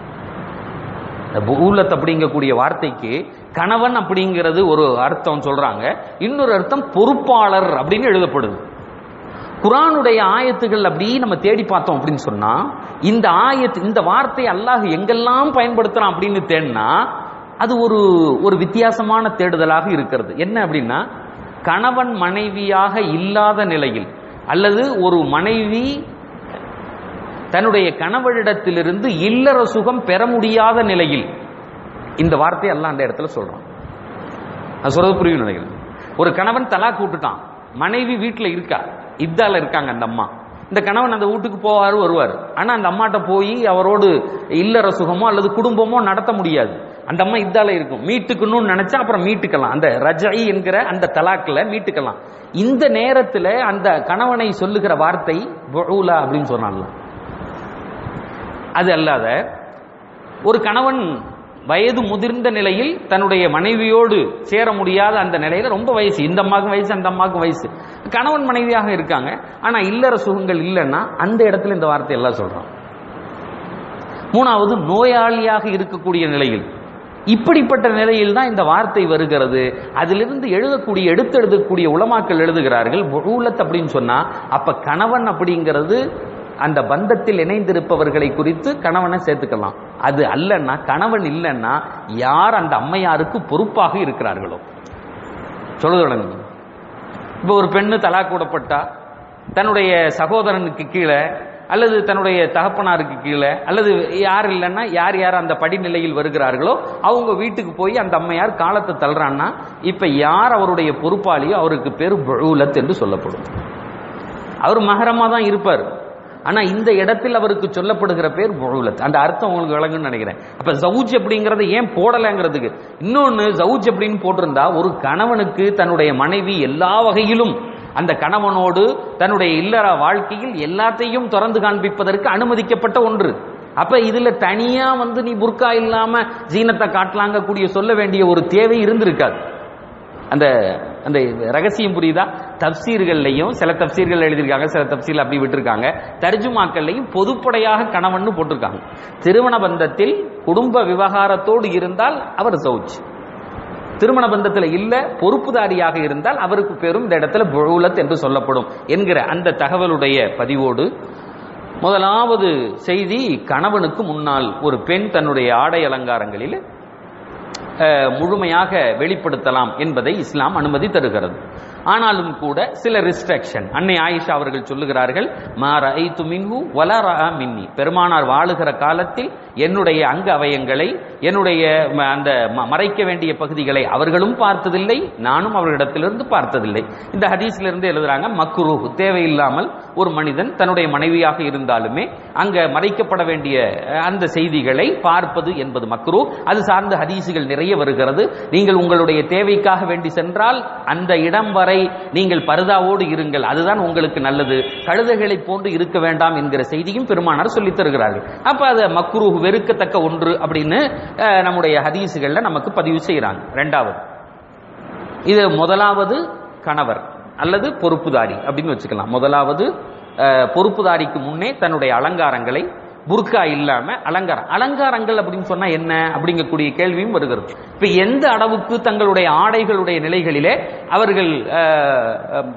இந்த புகூலத் அப்படிங்கக்கூடிய வார்த்தைக்கு கணவன் அப்படிங்கிறது ஒரு அர்த்தம் சொல்றாங்க இன்னொரு அர்த்தம் பொறுப்பாளர் அப்படின்னு எழுதப்படுது குரானுடைய ஆயத்துகள் அப்படி நம்ம தேடி பார்த்தோம் அப்படின்னு சொன்னா இந்த ஆயத்து இந்த வார்த்தை அல்லாஹ் எங்கெல்லாம் பயன்படுத்துறான் அப்படின்னு தேடினா அது ஒரு ஒரு வித்தியாசமான தேடுதலாக இருக்கிறது என்ன அப்படின்னா கணவன் மனைவியாக இல்லாத நிலையில் அல்லது ஒரு மனைவி தன்னுடைய கணவனிடத்திலிருந்து இல்லற சுகம் பெற முடியாத நிலையில் இந்த வார்த்தையை எல்லாம் அந்த இடத்துல சொல்றான் நான் சொல்றது புரியும் நினைக்கிறேன் ஒரு கணவன் தலா கூட்டுட்டான் மனைவி வீட்டில் இருக்கா இத்தால இருக்காங்க அந்த அம்மா இந்த கணவன் அந்த வீட்டுக்கு போவாரு வருவார் ஆனா அந்த அம்மாட்ட போய் அவரோடு இல்லற சுகமோ அல்லது குடும்பமோ நடத்த முடியாது அந்த அம்மா இதால இருக்கும் மீட்டுக்கணும்னு நினைச்சா அப்புறம் மீட்டுக்கலாம் அந்த ரஜை என்கிற அந்த தலாக்குல மீட்டுக்கலாம் இந்த நேரத்துல அந்த கணவனை சொல்லுகிற வார்த்தை புஊலா அப்படின்னு சொன்னான்ல அது அல்லாத ஒரு கணவன் வயது முதிர்ந்த நிலையில் தன்னுடைய மனைவியோடு சேர முடியாத அந்த நிலையில ரொம்ப வயசு இந்த அம்மாவுக்கு வயசு அந்த அம்மாவுக்கு வயசு கணவன் மனைவியாக இருக்காங்க ஆனா இல்லற சுகங்கள் இல்லைன்னா அந்த இடத்துல இந்த வார்த்தை எல்லாம் சொல்றான் மூணாவது நோயாளியாக இருக்கக்கூடிய நிலையில் இப்படிப்பட்ட நிலையில் தான் இந்த வார்த்தை வருகிறது அதிலிருந்து எழுதக்கூடிய எடுத்து எழுதக்கூடிய உலமாக்கள் எழுதுகிறார்கள் ஊலத் அப்படின்னு சொன்னா அப்ப கணவன் அப்படிங்கிறது அந்த பந்தத்தில் இணைந்திருப்பவர்களை குறித்து கணவனை சேர்த்துக்கலாம் அது அல்லன்னா கணவன் இல்லைன்னா யார் அந்த அம்மையாருக்கு பொறுப்பாக இருக்கிறார்களோ சொல்லுது விளங்குங்க இப்போ ஒரு பெண்ணு தலா கூடப்பட்டா தன்னுடைய சகோதரனுக்கு கீழே அல்லது தன்னுடைய தகப்பனாருக்கு கீழே அல்லது யார் இல்லைன்னா யார் யார் அந்த படிநிலையில் வருகிறார்களோ அவங்க வீட்டுக்கு போய் அந்த அம்மையார் காலத்தை தள்ளுறான்னா இப்ப யார் அவருடைய பொறுப்பாளியோ அவருக்கு பேர் புழூலத் என்று சொல்லப்படும் அவர் மகரமா தான் இருப்பார் ஆனா இந்த இடத்தில் அவருக்கு சொல்லப்படுகிற பேர் புழூலத் அந்த அர்த்தம் உங்களுக்கு விளங்குன்னு நினைக்கிறேன் அப்ப ஜவுஜ் அப்படிங்கறத ஏன் போடலைங்கிறதுக்கு இன்னொன்னு ஜவுஜ் அப்படின்னு போட்டிருந்தா ஒரு கணவனுக்கு தன்னுடைய மனைவி எல்லா வகையிலும் அந்த கணவனோடு தன்னுடைய இல்லற வாழ்க்கையில் எல்லாத்தையும் திறந்து காண்பிப்பதற்கு அனுமதிக்கப்பட்ட ஒன்று அப்ப இதுல தனியா வந்து நீ புர்கா இல்லாம ஜீனத்தை காட்டலாங்க கூடிய சொல்ல வேண்டிய ஒரு தேவை இருந்திருக்காது அந்த அந்த ரகசியம் புரியுதா தப்சீர்கள்லையும் சில தப்சீர்கள் எழுதியிருக்காங்க சில தப்சீர்கள் அப்படி விட்டுருக்காங்க தர்ஜுமாக்கள்லையும் பொதுப்படையாக கணவன் போட்டிருக்காங்க திருமண பந்தத்தில் குடும்ப விவகாரத்தோடு இருந்தால் அவர் சௌச் திருமண பந்தத்தில் இல்ல பொறுப்புதாரியாக இருந்தால் அவருக்கு பெரும் இந்த இடத்துல புழூலத் என்று சொல்லப்படும் என்கிற அந்த தகவலுடைய பதிவோடு முதலாவது செய்தி கணவனுக்கு முன்னால் ஒரு பெண் தன்னுடைய ஆடை அலங்காரங்களில் முழுமையாக வெளிப்படுத்தலாம் என்பதை இஸ்லாம் அனுமதி தருகிறது ஆனாலும் கூட சில ரிஸ்ட்ரிக்ஷன் அன்னை ஆயிஷா அவர்கள் சொல்லுகிறார்கள் மாற ஐத்து மின்ஹு வலர மின்னி பெருமானார் வாழுகிற காலத்தில் என்னுடைய அங்க அவயங்களை என்னுடைய அந்த மறைக்க வேண்டிய பகுதிகளை அவர்களும் பார்த்ததில்லை நானும் அவர்களிடத்திலிருந்து பார்த்ததில்லை இந்த ஹதீஸிலிருந்து எழுதுறாங்க மக்குரு தேவையில்லாமல் ஒரு மனிதன் தன்னுடைய மனைவியாக இருந்தாலுமே அங்க மறைக்கப்பட வேண்டிய அந்த செய்திகளை பார்ப்பது என்பது மக்ரூ அது சார்ந்த ஹதீசுகள் நிறைய வருகிறது நீங்கள் உங்களுடைய தேவைக்காக வேண்டி சென்றால் அந்த இடம் வரை நீங்கள் பரதாவோடு இருங்கள் அதுதான் உங்களுக்கு நல்லது கழுதைகளை போன்று இருக்க வேண்டாம் என்கிற செய்தியும் பெருமானார் சொல்லித் தருகிறார்கள் அப்ப அது மக்ரூ வெறுக்கத்தக்க ஒன்று அப்படின்னு நம்முடைய ஹதீசுகள்ல நமக்கு பதிவு செய்யறாங்க ரெண்டாவது இது முதலாவது கணவர் அல்லது பொறுப்புதாரி அப்படின்னு வச்சுக்கலாம் முதலாவது பொறுப்புதாரிக்கு முன்னே தன்னுடைய அலங்காரங்களை புர்கா இல்லாம அலங்காரம் அலங்காரங்கள் அப்படின்னு சொன்னா என்ன அப்படிங்கக்கூடிய கேள்வியும் வருகிறது இப்ப எந்த அளவுக்கு தங்களுடைய ஆடைகளுடைய நிலைகளிலே அவர்கள்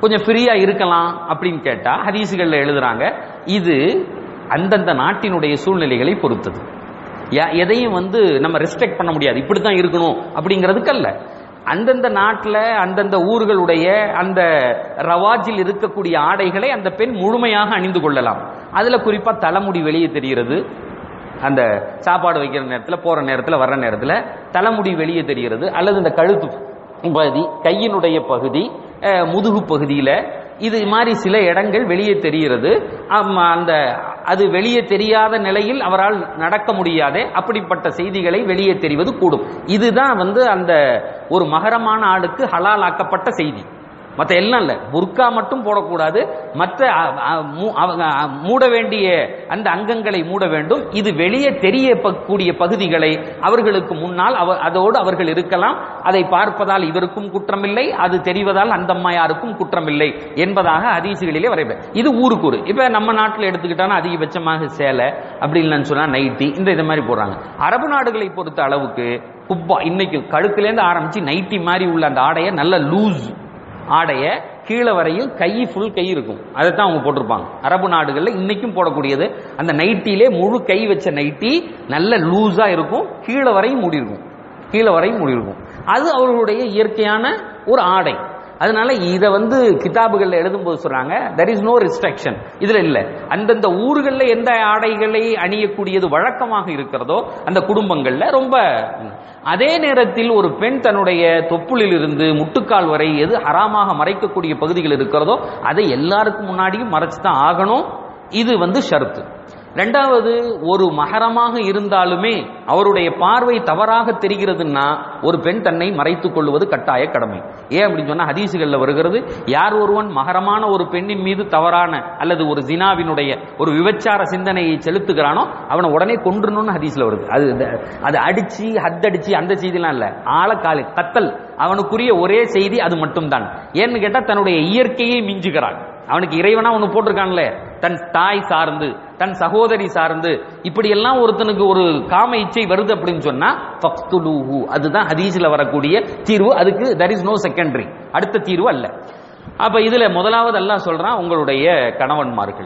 கொஞ்சம் ஃப்ரீயா இருக்கலாம் அப்படின்னு கேட்டா ஹதீசுகள்ல எழுதுறாங்க இது அந்தந்த நாட்டினுடைய சூழ்நிலைகளை பொறுத்தது யா- எதையும் வந்து நம்ம ரெஸ்ட்ரிக்ட் பண்ண முடியாது இப்படித்தான் இருக்கணும் அப்படிங்கிறதுக்கு அல்ல அந்தந்த நாட்டில் அந்தந்த ஊர்களுடைய அந்த ரவாஜில் இருக்கக்கூடிய ஆடைகளை அந்த பெண் முழுமையாக அணிந்து கொள்ளலாம் அதுல குறிப்பா தலைமுடி வெளியே தெரிகிறது அந்த சாப்பாடு வைக்கிற நேரத்தில் போற நேரத்தில் வர்ற நேரத்தில் தலைமுடி வெளியே தெரிகிறது அல்லது இந்த கழுத்து பகுதி கையினுடைய பகுதி அஹ், முதுகு பகுதியில் இது மாதிரி சில இடங்கள் வெளியே தெரிகிறது ஆமா, அந்த அது வெளியே தெரியாத நிலையில் அவரால் நடக்க முடியாதே அப்படிப்பட்ட செய்திகளை வெளியே தெரிவது கூடும் இதுதான் வந்து அந்த ஒரு மகரமான ஆளுக்கு ஹலால் ஆக்கப்பட்ட செய்தி மற்ற எல்லாம் இல்ல புர்கா மட்டும் போடக்கூடாது மற்ற அ, அ, மூ- அவங்க அ, மூட வேண்டிய அந்த அங்கங்களை மூட வேண்டும் இது வெளியே தெரிய ப- கூடிய பகுதிகளை அவர்களுக்கு முன்னால் அவ அதோடு அவர்கள் இருக்கலாம் அதை பார்ப்பதால் இவருக்கும் குற்றமில்லை அது தெரிவதால் அந்த அம்மையாருக்கும் குற்றமில்லை என்பதாக ஹதீசுகளிலே வரைப்பேன் இது ஊருக்கு ஊரு இப்ப நம்ம நாட்டில் எடுத்துக்கிட்டானா அதிகபட்சமாக சேலை அப்படி இல்லைன்னு சொன்னா நைட்டி இந்த இது மாதிரி போடுறாங்க அரபு நாடுகளை பொறுத்த அளவுக்கு குப்பா இன்னைக்கு கழுத்துலேருந்து ஆரம்பிச்சு நைட்டி மாதிரி உள்ள அந்த ஆடையை நல்ல லூஸ் ஆடைய கீழே வரையும் கை ஃபுல் கை இருக்கும் அதை தான் அவங்க போட்டிருப்பாங்க அரபு நாடுகளில் இன்னைக்கும் போடக்கூடியது அந்த நைட்டிலே முழு கை வச்ச நைட்டி நல்ல லூஸா இருக்கும் கீழே வரையும் மூடி இருக்கும் கீழே வரையும் மூடி இருக்கும் அது அவர்களுடைய இயற்கையான ஒரு ஆடை அதனால இதை வந்து கிதாபுகள்ல எழுதும்போது சொல்றாங்க தெர் இஸ் நோ ரெஸ்ட்ரிக்ஷன் இதுல இல்ல அந்தந்த ஊர்களில் எந்த ஆடைகளை அணியக்கூடியது வழக்கமாக இருக்கிறதோ அந்த குடும்பங்கள்ல ரொம்ப அதே நேரத்தில் ஒரு பெண் தன்னுடைய தொப்புளில் இருந்து முட்டுக்கால் வரை எது ஹராமாக மறைக்கக்கூடிய பகுதிகள் இருக்கிறதோ அதை எல்லாருக்கும் முன்னாடியும் மறைச்சு தான் ஆகணும் இது வந்து ஷரத்து ரெண்டாவது ஒரு மகரமாக இருந்தாலுமே அவருடைய பார்வை தவறாக தெரிகிறதுன்னா ஒரு பெண் தன்னை மறைத்துக் கொள்வது கட்டாய கடமை ஏன் அப்படின்னு சொன்னா ஹதீசுகள்ல வருகிறது யார் ஒருவன் மகரமான ஒரு பெண்ணின் மீது தவறான அல்லது ஒரு ஜினாவினுடைய ஒரு விபச்சார சிந்தனையை செலுத்துகிறானோ அவனை உடனே கொன்றணும்னு ஹதீஸ்ல வருது அது அது அடிச்சு ஹத்தடிச்சு அந்த செய்திலாம் இல்ல ஆழக்காலி கத்தல் அவனுக்குரிய ஒரே செய்தி அது மட்டும்தான் ஏன்னு கேட்டா தன்னுடைய இயற்கையை மிஞ்சுகிறான் அவனுக்கு இறைவனா ஒண்ணு போட்டிருக்கான்ல தன் தாய் சார்ந்து தன் சகோதரி சார்ந்து இப்படி எல்லாம் ஒருத்தனுக்கு ஒரு காம இச்சை வருது அப்படின்னு சொன்னா ஃபக்துலூஹு அதுதான் ஹதீஸ்ல வரக்கூடிய தீர்வு அதுக்கு தர் இஸ் நோ செகண்டரி அடுத்த தீர்வு அல்ல அப்ப இதுல முதலாவது அல்லாஹ் சொல்றான் உங்களுடைய கணவன்மார்கள்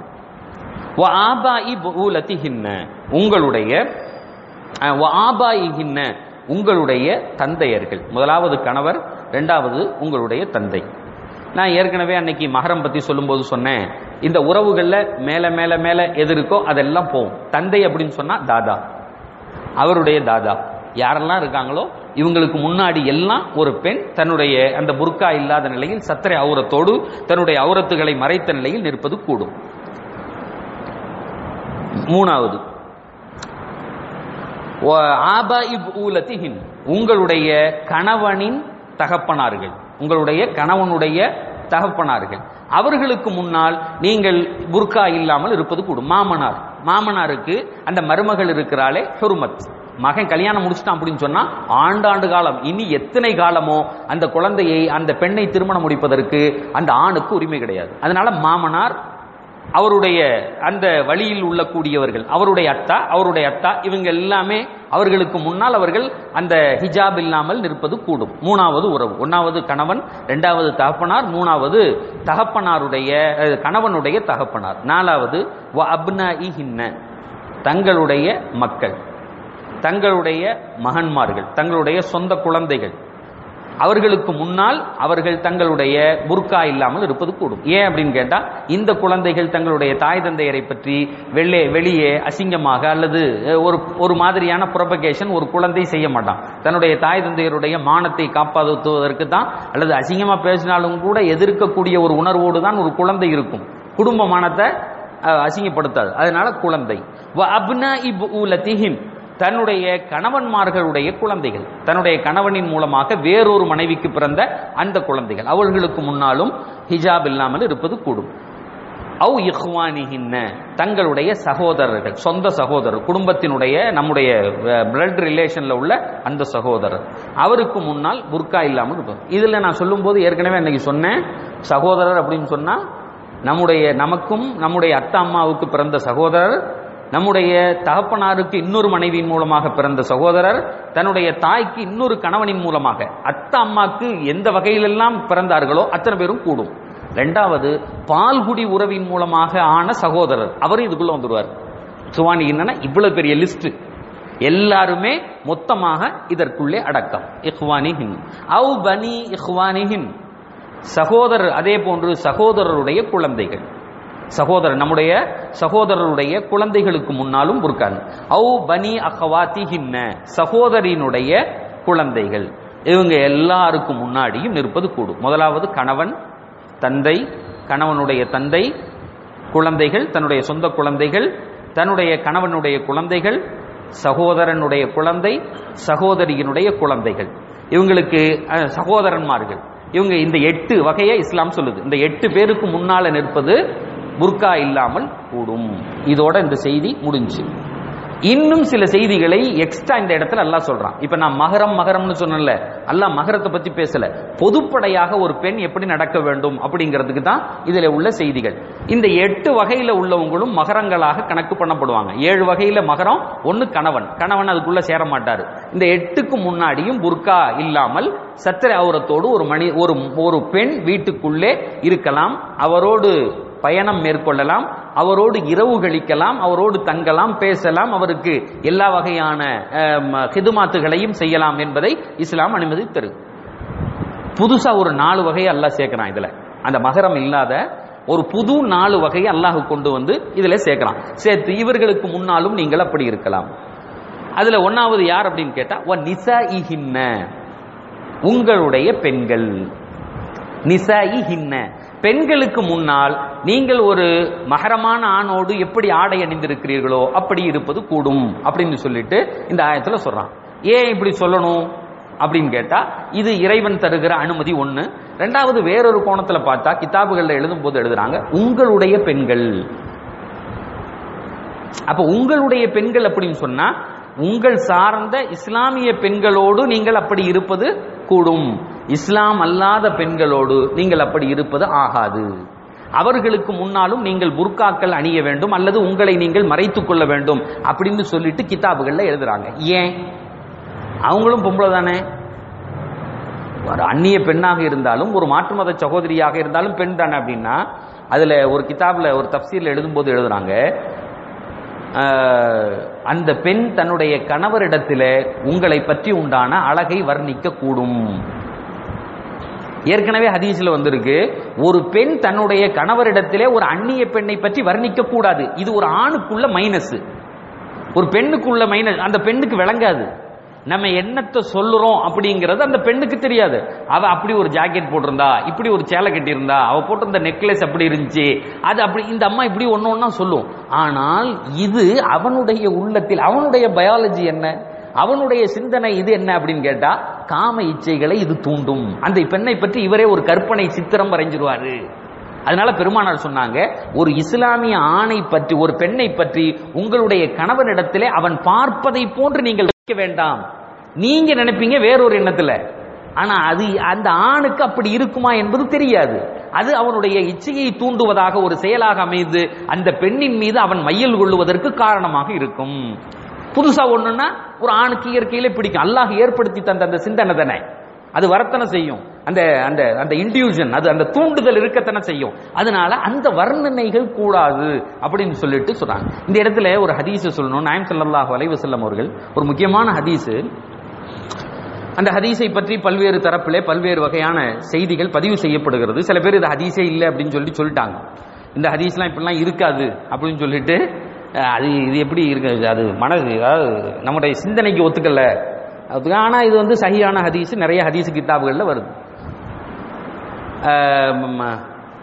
வ ஆபாஇ புஊலத்திஹின்ன உங்களுடைய அஹ், வ ஆபாயிஹின்ன உங்களுடைய தந்தையர்கள் முதலாவது கணவர் இரண்டாவது உங்களுடைய தந்தை நான் ஏற்கனவே அன்னைக்கு மகரம் பத்தி சொல்லும்போது சொன்னேன் இந்த உறவுகள்ல மேல மேல மேல எது இருக்கோ அதெல்லாம் போகும் தந்தை அப்படின்னு சொன்னா தாதா அவருடைய தாதா யாரெல்லாம் இருக்காங்களோ இவங்களுக்கு முன்னாடி எல்லாம் ஒரு பெண் தன்னுடைய அந்த புர்கா இல்லாத நிலையில் சத்திரை அவுரத்தோடு தன்னுடைய அவுரத்துகளை மறைத்த நிலையில் நிற்பது கூடும் மூணாவது வ- ஆபாஇ ஊலத்திஹின் உங்களுடைய கணவனின் தகப்பனார்கள் உங்களுடைய கணவனுடைய தகப்பனார்கள் அவர்களுக்கு முன்னால் நீங்கள் புர்கா இல்லாமல் இருப்பது கூடும் மாமனார் மாமனாருக்கு அந்த மருமகள் இருக்கிறாளே ஹுருமத் மகன் கல்யாணம் முடிச்சிட்டான் அப்படின்னு சொன்னா ஆண்டாண்டு காலம் இனி எத்தனை காலமோ அந்த குழந்தையை அந்த பெண்ணை திருமணம் முடிப்பதற்கு அந்த ஆணுக்கு உரிமை கிடையாது அதனால மாமனார் அவருடைய அந்த வழியில் உள்ள கூடியவர்கள் அவருடைய அத்தா அவருடைய அத்தா இவங்க எல்லாமே அவர்களுக்கு முன்னால் அவர்கள் அந்த ஹிஜாப் இல்லாமல் நிற்பது கூடும் மூணாவது உறவு ஒன்னாவது கணவன் இரண்டாவது தகப்பனார் மூணாவது தகப்பனாருடைய அஹ், கணவனுடைய தகப்பனார் நாலாவது வ அப்னாஇஹின்ன தங்களுடைய மக்கள் தங்களுடைய மகன்மார்கள் தங்களுடைய சொந்த குழந்தைகள் அவர்களுக்கு முன்னால் அவர்கள் தங்களுடைய புர்கா இல்லாமல் இருப்பது கூடும் ஏன் அப்படின்னு கேட்டா இந்த குழந்தைகள் தங்களுடைய தாய் தந்தையரை பற்றி வெளியே வெளியே அசிங்கமாக அல்லது அஹ், ஒரு ஒரு மாதிரியான புரபகேஷன் ஒரு குழந்தை செய்ய மாட்டான் தன்னுடைய தாய் தந்தையருடைய மானத்தை காப்பாற்றுவதற்கு தான் அல்லது அசிங்கமா பேசினாலும் கூட எதிர்க்கக்கூடிய ஒரு உணர்வோடு தான் ஒரு குழந்தை இருக்கும் குடும்ப மானத்தை அஹ், அசிங்கப்படுத்தாது அதனால குழந்தை வ அப்னாஇ புஊலத்திஹிம் தன்னுடைய கணவன்மார்களுடைய குழந்தைகள் தன்னுடைய கணவனின் மூலமாக வேறொரு மனைவிக்கு பிறந்த அந்த குழந்தைகள் அவர்களுக்கு முன்னாலும் ஹிஜாப் இல்லாமல் இருப்பது கூடும் அவு இஹ்வானிஹின்ன தங்களுடைய சகோதரர்கள் சொந்த சகோதரர் குடும்பத்தினுடைய நம்முடைய பிளட் ரிலேஷன்ல உள்ள அந்த சகோதரர் அவருக்கு முன்னால் புர்கா இல்லாமல் இருப்பது இதுல நான் சொல்லும்போது ஏற்கனவே அன்னைக்கு சொன்னேன் சகோதரர் அப்படின்னு சொன்னா நம்முடைய நமக்கும் நம்முடைய அத்தா அம்மாவுக்கு பிறந்த சகோதரர் நம்முடைய தகப்பனாருக்கு இன்னொரு மனைவியின் மூலமாக பிறந்த சகோதரர் தன்னுடைய தாய்க்கு இன்னொரு கணவனின் மூலமாக அத்தா அம்மாக்கு எந்த வகையிலெல்லாம் பிறந்தார்களோ அத்தனை பேரும் கூடும் ரெண்டாவது பால்குடி உறவின் மூலமாக ஆன சகோதரர் அவரும் இதுக்குள்ள வந்துருவார் சுவானி என்னன்னா இவ்வளவு பெரிய லிஸ்ட் எல்லாருமே மொத்தமாக இதற்குள்ளே அடக்கம் இஹ்வானிஹின் அவு பனி இஹ்வானிஹின் சகோதரர் அதே போன்று சகோதரருடைய குழந்தைகள் சகோதரர் நம்முடைய சகோதரருடைய குழந்தைகளுக்கு முன்னாலும் புர்கான் அவு பனி அகவாத்திஹின்ன சகோதரியினுடைய குழந்தைகள் இவங்க எல்லாருக்கும் முன்னாடியும் நிற்பது கூடும் முதலாவது கணவன் தந்தை கணவனுடைய தந்தை குழந்தைகள் தன்னுடைய சொந்த குழந்தைகள் தன்னுடைய கணவனுடைய குழந்தைகள் சகோதரனுடைய குழந்தை சகோதரியினுடைய குழந்தைகள் இவங்களுக்கு அஹ், சகோதரன்மார்கள் இவங்க இந்த எட்டு வகையை இஸ்லாம் சொல்லுது இந்த எட்டு பேருக்கு முன்னால நிற்பது புர்கா இல்லாமல் கூடும் இதோட இந்த செய்தி முடிஞ்சு இன்னும் சில செய்திகளை எக்ஸ்ட்ரா இந்த இடத்துல அல்லாஹ் சொல்றான் இப்ப நான் மகரம் மகரம்னு சொன்னேன்ல அல்லாஹ் மகரத்தை பத்தி பேசல பொதுப்படையாக ஒரு பெண் எப்படி நடக்க வேண்டும் அப்படிங்கிறதுக்கு தான் இதுல உள்ள செய்திகள் இந்த எட்டு வகையில உள்ளவங்களும் மகரங்களாக கணக்கு பண்ணப்படுவாங்க ஏழு வகையில மகரம் ஒன்னு கணவன் கணவன் அதுக்குள்ள சேர மாட்டாரு இந்த எட்டுக்கு முன்னாடியும் புர்கா இல்லாமல் சத்திர அவுரத்தோடு ஒரு மணி ஒரு ஒரு பெண் வீட்டுக்குள்ளே இருக்கலாம் அவரோடு பயணம் மேற்கொள்ளலாம் அவரோடு இரவு கழிக்கலாம் அவரோடு தங்கலாம் பேசலாம் அவருக்கு எல்லா வகையான ஹிதுமாத்துகளையும் செய்யலாம் என்பதை இஸ்லாம் அனுமதி தரு புதுசா ஒரு நாலு வகையை அல்லாஹ் சேர்க்கிறான் இதுல அந்த மகரம் இல்லாத ஒரு புது நாலு வகையை அல்லாஹ் கொண்டு வந்து இதுல சேர்க்கிறான் சேர்த்து இவர்களுக்கு முன்னாலும் நீங்கள் அப்படி இருக்கலாம் அதுல ஒன்னாவது யார் அப்படின்னு கேட்டா ஒ நிசா உங்களுடைய பெண்கள் நிசாயி ஹின்ன பெண்களுக்கு முன்னால் நீங்கள் ஒரு மகரமான ஆணோடு எப்படி ஆடை அணிந்திருக்கிறீர்களோ அப்படி இருப்பது கூடும் அப்படின்னு சொல்லிட்டு இந்த ஆயத்துல சொல்றான் ஏன் இப்படி சொல்லணும் அப்படின்னு கேட்டா இது இறைவன் தருகிற அனுமதி ஒண்ணு ரெண்டாவது வேறொரு கோணத்துல பார்த்தா கிதாபுகள்ல எழுதும் போது எழுதுறாங்க உங்களுடைய பெண்கள் அப்ப உங்களுடைய பெண்கள் அப்படின்னு சொன்னா உங்கள் சார்ந்த இஸ்லாமிய பெண்களோடு நீங்கள் அப்படி இருப்பது கூடும் இஸ்லாம் அல்லாத பெண்களோடு நீங்கள் அப்படி இருப்பது ஆகாது அவர்களுக்கு முன்னாலும் நீங்கள் புர்காக்கள் அணிய வேண்டும் அல்லது உங்களை நீங்கள் மறைத்துக் கொள்ள வேண்டும் அப்படின்னு சொல்லிட்டு கிதாபுகள்ல எழுதுறாங்க ஏன் அவங்களும் பொம்பளை தானே ஒரு அந்நிய பெண்ணாக இருந்தாலும் ஒரு மாற்று மத சகோதரியாக இருந்தாலும் பெண் தானே அப்படின்னா அதுல ஒரு கிதாப்ல ஒரு தப்சீர்ல எழுதும்போது எழுதுறாங்க ஆஹ், அந்த பெண் தன்னுடைய கணவரிடத்தில உங்களை பற்றி உண்டான அழகை வர்ணிக்க கூடும் ஏற்கனவே ஹதீஸ்ல வந்திருக்கு ஒரு பெண் தன்னுடைய கணவரிடத்திலே ஒரு அந்நிய பெண்ணை பற்றி வர்ணிக்க கூடாது இது ஒரு ஆணுக்குள்ள மைனஸ் ஒரு பெண்ணுக்குள்ள மைனஸ் அந்த பெண்ணுக்கு விளங்காது நம்ம என்னத்தை சொல்லுறோம் அப்படிங்கிறது அந்த பெண்ணுக்கு தெரியாது அவ அப்படி ஒரு ஜாக்கெட் போட்டிருந்தா இப்படி ஒரு சேலை கட்டியிருந்தா அவ போட்டிருந்த நெக்லஸ் அப்படி இருந்துச்சு அது அப்படி இந்த அம்மா இப்படி ஒண்ணு ஒண்ணா சொல்லும் ஆனால் இது அவனுடைய உள்ளத்தில் அவனுடைய பயாலஜி என்ன அவனுடைய சிந்தனை இது என்ன அப்படின்னு கேட்டா காம இச்சைகளை இது தூண்டும் அந்த பெண்ணை பற்றி இவரே ஒரு கற்பனை சித்திரம் வரைஞ்சிருவாரு அதனால பெருமானார் சொன்னாங்க ஒரு இஸ்லாமிய ஆணை பற்றி ஒரு பெண்ணை பற்றி உங்களுடைய கணவனிடத்திலே அவன் பார்ப்பதை போன்று நீங்கள் வைக்க வேண்டாம் நீங்க நினைப்பீங்க வேறொரு எண்ணத்துல ஆனா அது அந்த ஆணுக்கு அப்படி இருக்குமா என்பது தெரியாது அது அவனுடைய இச்சையை தூண்டுவதாக ஒரு செயலாக அமைந்து அந்த பெண்ணின் மீது அவன் மையல் கொள்ளுவதற்கு காரணமாக இருக்கும் புதுசா ஒண்ணுன்னா ஒரு ஆணுக்கு இயற்கையிலே பிடிக்கும் அல்லாஹ் ஏற்படுத்தி தந்த அந்த சிந்தனை தானே அது வரத்தனை செய்யும் அந்த அந்த அந்த இன்டியூஷன் அது அந்த தூண்டுதல் இருக்கத்தனை செய்யும் அதனால அந்த வர்ணனைகள் கூடாது அப்படின்னு சொல்லிட்டு சொல்றாங்க இந்த இடத்துல ஒரு ஹதீஸ் சொல்லணும் நாயம் ஸல்லல்லாஹு அலைஹி வஸல்லம் அவர்கள் ஒரு முக்கியமான ஹதீஸ் அந்த ஹதீஸை பற்றி பல்வேறு தரப்பிலே பல்வேறு வகையான செய்திகள் பதிவு செய்யப்படுகிறது சில பேர் இது ஹதீஸே இல்லை அப்படின்னு சொல்லி சொல்லிட்டாங்க இந்த ஹதீஸ்லாம் இப்படிலாம் இருக்காது அப்படின்னு சொல்லிட்டு அஹ், அது இது எப்படி இருக்கு அது மனது அதாவது நம்முடைய சிந்தனைக்கு ஒத்துக்கல அதுக்கு ஆனா இது வந்து சஹியான ஹதீஸ் நிறைய ஹதீஸ் கிதாபுகள்ல வருது அஹ், ம-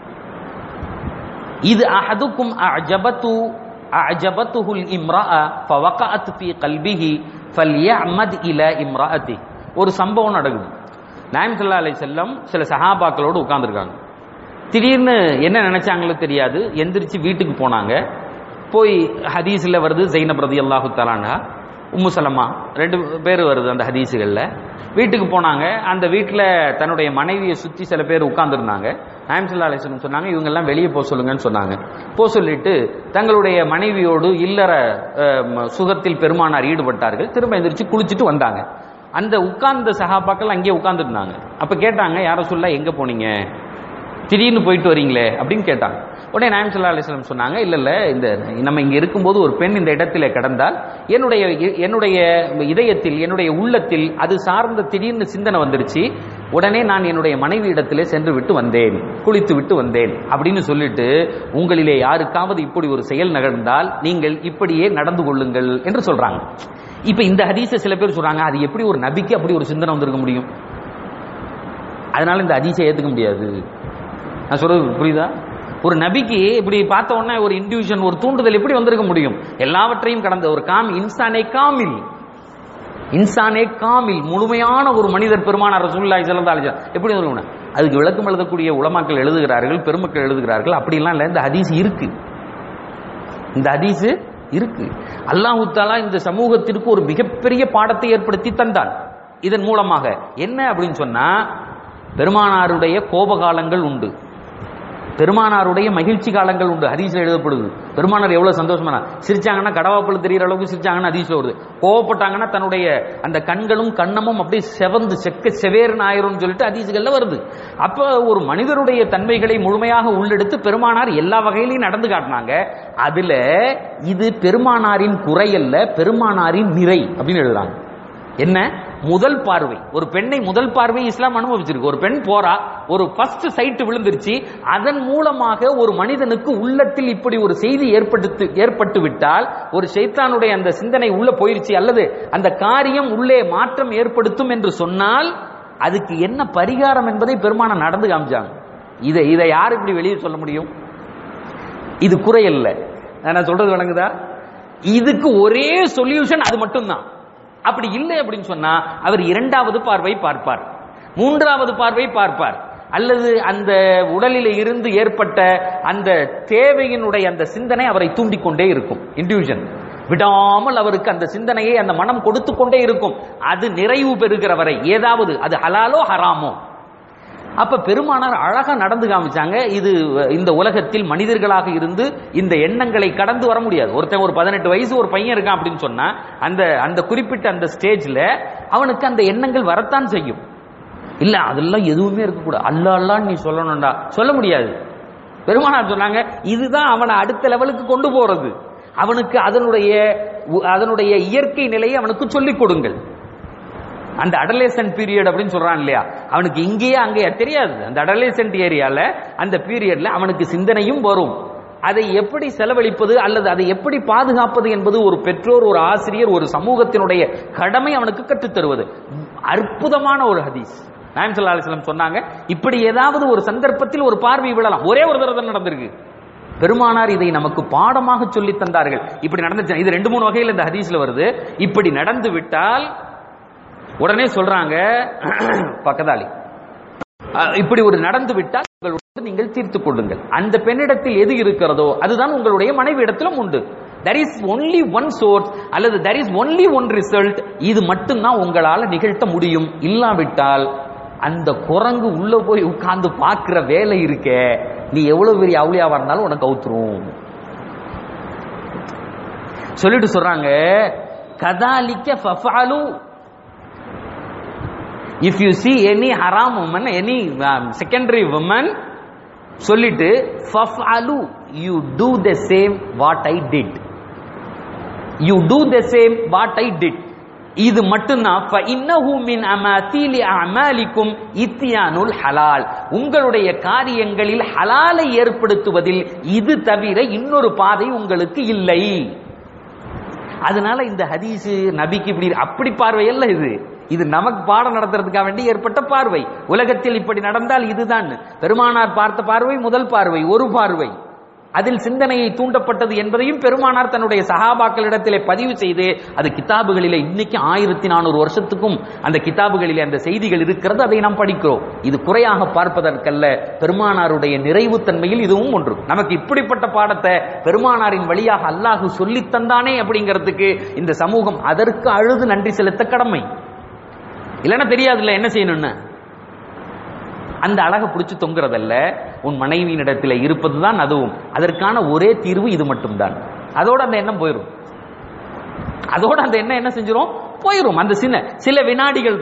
இது அஹதுக்கும் அஜபத்து அஜபத்துஹுல் இம்ரா ஃபவகஅத் ஃபீ கல்பிஹி ஃபல்யஅமத் இலா இம்ராஅதி ஒரு சம்பவம் நடக்குது நாயம் ஸல்லல்லாஹு அலைஹி வஸல்லம் சில சஹாபாக்களோடு உட்கார்ந்திருக்காங்க திடீர்னு என்ன நினைச்சாங்களோ தெரியாது எந்திரிச்சு வீட்டுக்கு போனாங்க போய் ஹதீஸ்ல வருது ஜைனப் ரதியல்லாஹு தஆலானா உம்மு சலமா ரெண்டு பேர் வருது அந்த ஹதீஸுகள்ல வீட்டுக்கு போனாங்க அந்த வீட்டில் தன்னுடைய மனைவியை சுற்றி சில பேர் உட்கார்ந்துருந்தாங்க நாயம் சல்லா அலிஸ்லம் சொன்னாங்க இவங்கெல்லாம் வெளியே போக சொல்லுங்கன்னு சொன்னாங்க போக சொல்லிட்டு தங்களுடைய மனைவியோடு இல்லற அஹ், ம- சுகத்தில் பெருமானார் ஈடுபட்டார்கள் திரும்ப எந்திரிச்சு குளிச்சுட்டு வந்தாங்க அந்த உட்கார்ந்த சகாபாக்கள் அங்கேயே உட்கார்ந்துருந்தாங்க அப்ப கேட்டாங்க யார சொல்ல எங்க போனீங்க திடீர்னு போயிட்டு வரீங்களே அப்படின்னு கேட்டாங்க உடனே நாயம் சல்லா அலிஸ்லாம் சொன்னாங்க இல்ல இல்ல இந்த நம்ம இங்க இருக்கும்போது ஒரு பெண் இந்த இடத்திலே கடந்தால் என்னுடைய என்னுடைய இதயத்தில் என்னுடைய உள்ளத்தில் அது சார்ந்த திடீர்னு சிந்தனை வந்துருச்சு உடனே நான் என்னுடைய மனைவி இடத்திலே சென்று விட்டு வந்தேன் குளித்து விட்டு வந்தேன் அப்படின்னு சொல்லிட்டு உங்களிலே யாருக்காவது இப்படி ஒரு செயல் நகர்ந்தால் நீங்கள் இப்படியே நடந்து கொள்ளுங்கள் என்று சொல்றாங்க இப்ப இந்த ஹதீஸை சில பேர் சொல்றாங்க அது எப்படி ஒரு நபிக்கு அப்படி ஒரு சிந்தனை வந்திருக்க முடியும் அதனால இந்த ஹதீஸை ஏத்துக்க முடியாது நான் சொல்றது புரியுதா ஒரு நபிக்கு இப்படி பார்த்த உடனே ஒரு இன்டிவிஜுவல் ஒரு தூண்டுதல் எப்படி வந்திருக்க முடியும் எல்லாவற்றையும் கடந்த ஒரு காம் இன்சானே காமில் இன்சானே காமில் முழுமையான ஒரு மனிதர் பெருமானார் ரசூலுல்லாஹி ஸல்லல்லாஹு அலைஹி வஸல்லம் எப்படி வந்திருக்கணும் அதுக்கு விளக்கம் எழுதக்கூடிய உலமாக்கள் எழுதுகிறார்கள் பெருமக்கள் எழுதுகிறார்கள் அப்படிலாம் இல்லை இந்த ஹதீஸ் இருக்கு இந்த ஹதீஸ் இருக்கு அல்லாஹு தாலா இந்த சமூகத்திற்கு ஒரு மிகப்பெரிய பாடத்தை ஏற்படுத்தி தந்தான் இதன் மூலமாக என்ன அப்படின்னு சொன்னா பெருமானாருடைய கோபகாலங்கள் உண்டு பெருமானாருடைய மகிழ்ச்சி காலங்கள் உண்டு ஹதீஸ்ல எழுதப்படுது பெருமானார் எவ்வளவு சந்தோஷமா சிரிச்சாங்கன்னா கடவாப்பல் தெரியிற அளவுக்கு சிரிச்சாங்கன்னா ஹதீஸ்ல வருது கோவப்பட்டாங்கன்னா தன்னுடைய அந்த கண்களும் கண்ணமும் அப்படியே செவந்து செக்க செவேர்னு ஆயிரும்னு சொல்லிட்டு ஹதீஸ்கள்ல வருது அப்ப ஒரு மனிதருடைய தன்மைகளை முழுமையாக உள்ளெடுத்து பெருமானார் எல்லா வகையிலையும் நடந்து காட்டினாங்க அதுல இது பெருமானாரின் குறை அல்ல பெருமானாரின் நிறை அப்படின்னு எழுதுறாங்க என்ன முதல் பார்வை ஒரு பெண்ணை முதல் பார்வை இஸ்லாம் அனுபவிச்சிருக்கு ஒரு பெண் போறா ஒரு ஃபர்ஸ்ட் சைட் விழுந்துருச்சு அதன் மூலமாக ஒரு மனிதனுக்கு உள்ளத்தில் இப்படி ஒரு செய்தி ஏற்படுத்து ஏற்பட்டு விட்டால் ஒரு சைத்தானுடைய அந்த சிந்தனை உள்ள போயிருச்சு அல்லது அந்த காரியம் உள்ளே மாற்றம் ஏற்படுத்தும் என்று சொன்னால் அதுக்கு என்ன பரிகாரம் என்பதை பெருமான நடந்து காமிச்சாங்க இதை இதை யார் இப்படி வெளியே சொல்ல முடியும் இது குறையல்ல நான் சொல்றது வழங்குதா இதுக்கு ஒரே சொல்யூஷன் அது மட்டும்தான் அப்படி இல்லை அப்படின்னு சொன்னா அவர் இரண்டாவது பார்வை பார்ப்பார் மூன்றாவது பார்வை பார்ப்பார் அல்லது அந்த உடலில் இருந்து ஏற்பட்ட அந்த தேவையினுடைய அந்த சிந்தனை அவரை தூண்டிக்கொண்டே இருக்கும் இன்டிவிஜன் விடாமல் அவருக்கு அந்த சிந்தனையை அந்த மனம் கொடுத்து கொண்டே இருக்கும் அது நிறைவு பெறுகிற வரை ஏதாவது அது ஹலாலோ ஹராமோ அப்ப பெருமானார் அழகா நடந்து காமிச்சாங்க இது இந்த உலகத்தில் மனிதர்களாக இருந்து இந்த எண்ணங்களை கடந்து வர முடியாது ஒருத்தன் ஒரு பதினெட்டு வயசு ஒரு பையன் இருக்கான் அப்படின்னு சொன்னா அந்த அந்த குறிப்பிட்ட அந்த ஸ்டேஜ்ல அவனுக்கு அந்த எண்ணங்கள் வரத்தான் செய்யும் இல்ல அதெல்லாம் எதுவுமே இருக்கக்கூடாது அல்ல அல்லான்னு நீ சொல்லணும்டா சொல்ல முடியாது பெருமானார் சொன்னாங்க இதுதான் அவனை அடுத்த லெவலுக்கு கொண்டு போறது அவனுக்கு அதனுடைய அதனுடைய இயற்கை நிலையை அவனுக்கு சொல்லிக் கொடுங்கள் அந்த அடலேசன் பீரியட் அப்படின்னு சொல்றான் இல்லையா அவனுக்கு இங்கேயே அங்கேயே தெரியாது அந்த அடலேசன்ட் ஏரியால அந்த பீரியட்ல அவனுக்கு சிந்தனையும் வரும் அதை எப்படி செலவழிப்பது அல்லது அதை எப்படி பாதுகாப்பது என்பது ஒரு பெற்றோர் ஒரு ஆசிரியர் ஒரு சமூகத்தினுடைய கடமை அவனுக்கு கற்றுத் தருவது அற்புதமான ஒரு ஹதீஸ் நாயம் சல்லா அலிஸ்லாம் சொன்னாங்க இப்படி ஏதாவது ஒரு சந்தர்ப்பத்தில் ஒரு பார்வை விழலாம் ஒரே ஒரு தடவை தான் நடந்திருக்கு பெருமானார் இதை நமக்கு பாடமாக சொல்லி தந்தார்கள் இப்படி நடந்துச்சு இது ரெண்டு மூணு வகையில் இந்த ஹதீஸ்ல வருது இப்படி நடந்து விட்டால் உடனே சொல்றாங்க பக்கதாளி இப்படி ஒரு நடந்து விட்டால் உங்களோடு நீங்கள் தீர்த்து கொள்ளுங்கள் அந்த பெண்ணிடத்தில் எது இருக்கிறதோ அதுதான் உங்களுடைய மனைவி இடத்திலும் உண்டு there is only one source அல்லது there is only one result இது மட்டும்தான் உங்களால நிகழ்த்த முடியும் இல்லாவிட்டால் அந்த குரங்கு உள்ள போய் உட்கார்ந்து பார்க்கிற வேலை இருக்கே நீ எவ்வளவு பெரிய அவுளியாவா இருந்தாலும் உனக்கு அவுத்துரும் சொல்லிட்டு சொல்றாங்க கதாலிக்க ஃபஃபாலு இஃப் யூ சி எனி ஹராம் உமன் எனி செகண்டரி உமன் சொல்லிட்டு ஃபஃப் அலு you do the same what I did you do the same what I did இது மட்டும்தான் فإنه من أماثيل أعمالكم إتيان ஹலால் உங்களுடைய காரியங்களில் ஹலாலை ஏற்படுத்துவதில் இது தவிர இன்னொரு பாதை உங்களுக்கு இல்லை அதனால இந்த ஹதீஸ் நபிக்கு இப்படி அப்படி பார்வை அல்ல இது இது நமக்கு பாடம் நடத்துறதுக்காக வேண்டி ஏற்பட்ட பார்வை உலகத்தில் இப்படி நடந்தால் இதுதான் பெருமானார் பார்த்த பார்வை முதல் பார்வை ஒரு பார்வை அதில் சிந்தனையை தூண்டப்பட்டது என்பதையும் பெருமானார் தன்னுடைய சகாபாக்களிடத்திலே பதிவு செய்து அது கிதாபுகளிலே இன்னைக்கு ஆயிரத்தி நானூறு வருஷத்துக்கும் அந்த கிதாபுகளிலே அந்த செய்திகள் இருக்கிறது அதை நாம் படிக்கிறோம் இது குறையாக பார்ப்பதற்கல்ல பெருமானாருடைய நிறைவு தன்மையில் இதுவும் ஒன்று நமக்கு இப்படிப்பட்ட பாடத்தை பெருமானாரின் வழியாக அல்லாஹு சொல்லித் தந்தானே அப்படிங்கிறதுக்கு இந்த சமூகம் அதற்கு அழுது நன்றி செலுத்த கடமை இல்லைன்னா தெரியாதுல்ல என்ன செய்யணும்னு அந்த அழகை பிடிச்சி தொங்குறதல்ல உன் மனைவியின் இடத்துல இருப்பதுதான் அதுவும் அதற்கான ஒரே தீர்வு இது மட்டும்தான் அதோட அந்த எண்ணம் போயிடும் அதோட அந்த எண்ணம் என்ன செஞ்சிரும் போயிடும் அந்த சின்ன சில வினாடிகள் தான்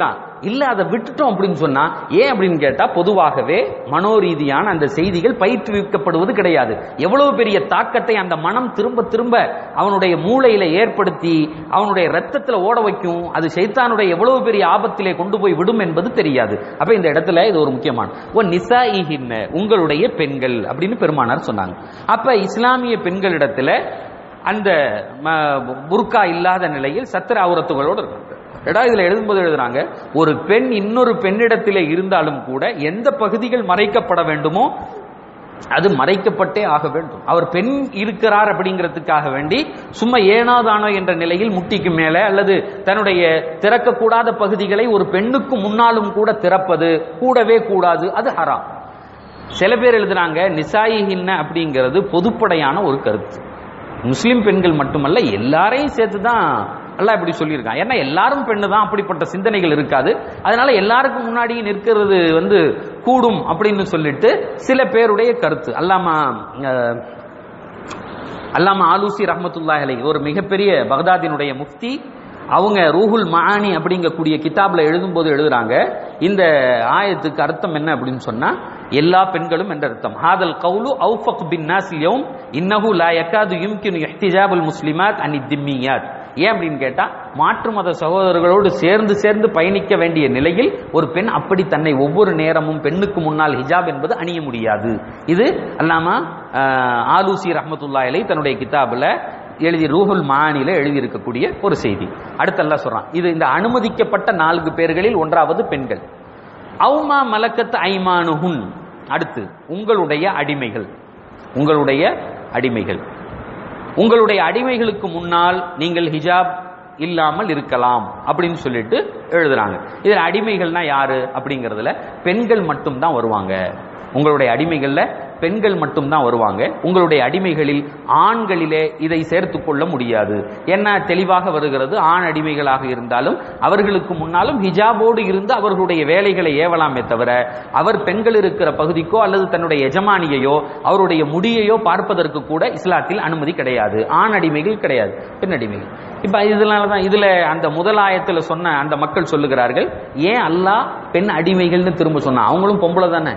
இல்ல அதை விட்டுட்டோம் அப்படின்னு சொன்னா ஏன் அப்படின்னு கேட்டா பொதுவாகவே மனோரீதியான அந்த செய்திகள் பயிற்றுவிக்கப்படுவது கிடையாது எவ்வளவு பெரிய தாக்கத்தை அந்த மனம் திரும்ப திரும்ப அவனுடைய மூளையில ஏற்படுத்தி அவனுடைய ரத்தத்துல ஓட வைக்கும் அது சைத்தானுடைய எவ்வளவு பெரிய ஆபத்திலே கொண்டு போய் விடும் என்பது தெரியாது அப்ப இந்த இடத்துல இது ஒரு முக்கியமான ஓ நிசா உங்களுடைய பெண்கள் அப்படின்னு பெருமானார் சொன்னாங்க அப்ப இஸ்லாமிய பெண்களிடத்துல அந்த ம- புர்கா இல்லாத நிலையில் சத்திர அவுரத்துகளோடு இருக்காங்க எடா இதுல எழுதும்போது எழுதுறாங்க ஒரு பெண் இன்னொரு பெண்ணிடத்திலே இருந்தாலும் கூட எந்த பகுதிகள் மறைக்கப்பட வேண்டுமோ அது மறைக்கப்பட்டே ஆக வேண்டும் அவர் பெண் இருக்கிறார் அப்படிங்கிறதுக்காக வேண்டி சும்மா ஏனாதானோ என்ற நிலையில் முட்டிக்கு மேலே அல்லது தன்னுடைய திறக்கக்கூடாத பகுதிகளை ஒரு பெண்ணுக்கு முன்னாலும் கூட திறப்பது கூடவே கூடாது அது ஹராம் சில பேர் எழுதுறாங்க நிசாயிஹின்ன அப்படிங்கிறது பொதுப்படையான ஒரு கருத்து முஸ்லிம் பெண்கள் மட்டுமல்ல எல்லாரையும் சேர்த்து தான் அல்லாஹ் இப்படி சொல்லியிருக்கான் ஏன்னா எல்லாரும் பெண்ணு தான் அப்படிப்பட்ட சிந்தனைகள் இருக்காது அதனால எல்லாருக்கும் முன்னாடி நிற்கிறது வந்து கூடும் அப்படின்னு சொல்லிட்டு சில பேருடைய கருத்து அல்லாமா அஹ், அல்லாமா ஆலூசி ரஹ்மத்துல்லாஹி அலைஹி ஒரு மிகப்பெரிய பகதாதினுடைய முஃப்தி அவங்க ரூஹுல் மஆனி அப்படிங்கக்கூடிய கிதாப்ல எழுதும்போது எழுதுறாங்க இந்த ஆயத்துக்கு அர்த்தம் என்ன அப்படின்னு சொன்னா எல்லா பெண்களும் என்ற அர்த்தம் ஹாதல் கவுலு அவுஃபக் பின் நாஸ் யௌம் இன்னஹு லா யகாது யும்கினு இஹ்திஜாபுல் முஸ்லிமாத் அனி திம்மியாத் ஏன் அப்படின்னு கேட்டா மாற்று மத சகோதரர்களோடு சேர்ந்து சேர்ந்து பயணிக்க வேண்டிய நிலையில் ஒரு பெண் அப்படி தன்னை ஒவ்வொரு நேரமும் பெண்ணுக்கு முன்னால் ஹிஜாப் என்பது அணிய முடியாது இது அல்லாமா ஆஹ், ஆலூசி ரஹ்மத்துல்லாஹி அலைஹி தன்னுடைய கிதாபுல எழுதி ரூஹுல் மானில எழுதி இருக்கக்கூடிய ஒரு செய்தி அடுத்தெல்லாம் சொல்றான் இது இந்த அனுமதிக்கப்பட்ட நான்கு பேர்களில் ஒன்றாவது பெண்கள் அவுமா மலக்கத் ஐமானுஹுன் அடுத்து உங்களுடைய அடிமைகள் உங்களுடைய அடிமைகள் உங்களுடைய அடிமைகளுக்கு முன்னால் நீங்கள் ஹிஜாப் இல்லாமல் இருக்கலாம் அப்படின்னு சொல்லிட்டு எழுதுறாங்க இதுல அடிமைகள்னா யாரு அப்படிங்கறதுல பெண்கள் மட்டும்தான் வருவாங்க உங்களுடைய அடிமைகள்ல பெண்கள் மட்டும்தான் வருவாங்க உங்களுடைய அடிமைகளில் ஆண்களிலே இதை சேர்த்து கொள்ள முடியாது என்ன தெளிவாக வருகிறது ஆண் அடிமைகளாக இருந்தாலும் அவர்களுக்கு முன்னாலும் ஹிஜாபோடு இருந்து அவர்களுடைய வேலைகளை ஏவலாமே தவிர அவர் பெண்கள் இருக்கிற பகுதிக்கோ அல்லது தன்னுடைய எஜமானியையோ அவருடைய முடியையோ பார்ப்பதற்கு கூட இஸ்லாத்தில் அனுமதி கிடையாது ஆண் அடிமைகள் கிடையாது பெண் அடிமைகள் இப்ப இதனால தான் இதுல அந்த முதலாயத்துல சொன்ன அந்த மக்கள் சொல்லுகிறார்கள் ஏன் அல்லாஹ் பெண் அடிமைகள்னு திரும்ப சொன்னா அவங்களும் பொம்பளை தானே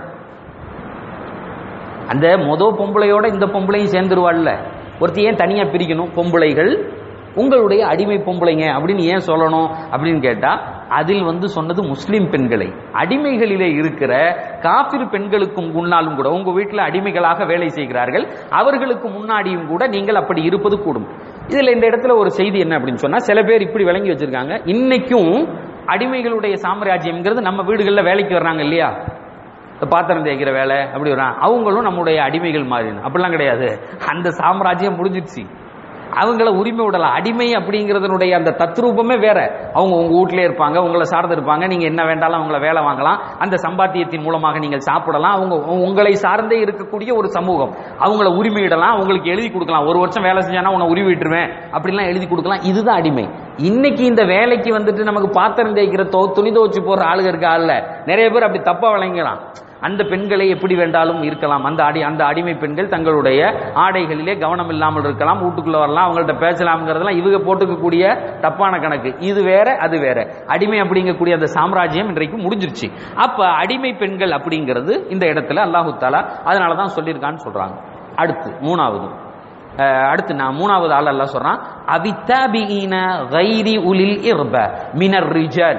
அந்த மொத பொம்பளையோட இந்த பொம்பளையும் சேர்ந்துருவாள்ல ஒருத்தி ஏன் தனியா பிரிக்கணும் பொம்பளைகள் உங்களுடைய அடிமை பொம்பளைங்க அப்படின்னு ஏன் சொல்லணும் அப்படின்னு கேட்டா அதில் வந்து சொன்னது முஸ்லிம் பெண்களை அடிமைகளிலே இருக்கிற காபிர் பெண்களுக்கும் முன்னாலும் கூட உங்க வீட்டில் அடிமைகளாக வேலை செய்கிறார்கள் அவர்களுக்கு முன்னாடியும் கூட நீங்கள் அப்படி இருப்பது கூடும் இதுல இந்த இடத்துல ஒரு செய்தி என்ன அப்படின்னு சொன்னா சில பேர் இப்படி விளங்கி வச்சிருக்காங்க இன்னைக்கும் அடிமைகளுடைய சாம்ராஜ்யம்ங்கிறது நம்ம வீடுகளில் வேலைக்கு வர்றாங்க இல்லையா இந்த பாத்திரம் தேய்க்கிற வேலை அப்படி வர்றாங்க அவங்களும் நம்முடைய அடிமைகள் மாதிரி அப்படிலாம் கிடையாது அந்த சாம்ராஜ்யம் முடிஞ்சிடுச்சு அவங்கள உரிமை விடலாம் அடிமை அப்படிங்கிறதுனுடைய அந்த தத்ரூபமே வேற அவங்க உங்க வீட்டிலே இருப்பாங்க உங்களை சார்ந்து இருப்பாங்க நீங்க என்ன வேண்டாலும் அவங்கள வேலை வாங்கலாம் அந்த சம்பாத்தியத்தின் மூலமாக நீங்கள் சாப்பிடலாம் அவங்க உங்களை சார்ந்தே இருக்கக்கூடிய ஒரு சமூகம் அவங்கள உரிமையிடலாம் உங்களுக்கு எழுதி கொடுக்கலாம் ஒரு வருஷம் வேலை செஞ்சானா உன்னை உரிமை விட்டுருவேன் அப்படிலாம் எழுதி கொடுக்கலாம் இதுதான் அடிமை இன்னைக்கு இந்த வேலைக்கு வந்துட்டு நமக்கு பாத்திரம் தேய்க்கிற தோ துணி துவச்சு போடுற ஆளுங்க இருக்கா இல்ல நிறைய பேர் அப்படி தப்பா விளங்கலாம் அந்த பெண்களை எப்படி வேண்டாலும் இருக்கலாம் அந்த அடி அந்த அடிமை பெண்கள் தங்களுடைய ஆடைகளிலே கவனம் இல்லாமல் இருக்கலாம் வீட்டுக்குள்ள வரலாம் அவங்கள்ட்ட பேசலாம்ங்கிறதெல்லாம் இவங்க போட்டுக்கக்கூடிய தப்பான கணக்கு இது வேற அது வேற அடிமை அப்படிங்கக்கூடிய அந்த சாம்ராஜ்யம் இன்றைக்கு முடிஞ்சிருச்சு அப்ப அடிமை பெண்கள் அப்படிங்கிறது இந்த இடத்துல அல்லாஹு தாலா அதனால தான் சொல்லியிருக்கான்னு சொல்றாங்க அடுத்து மூணாவது அஹ், அடுத்து நான் மூணாவது ஆள் எல்லாம் சொல்றான் அவித்தாபிஈன கைரி உலில் இர்ப மினர் ரிஜல்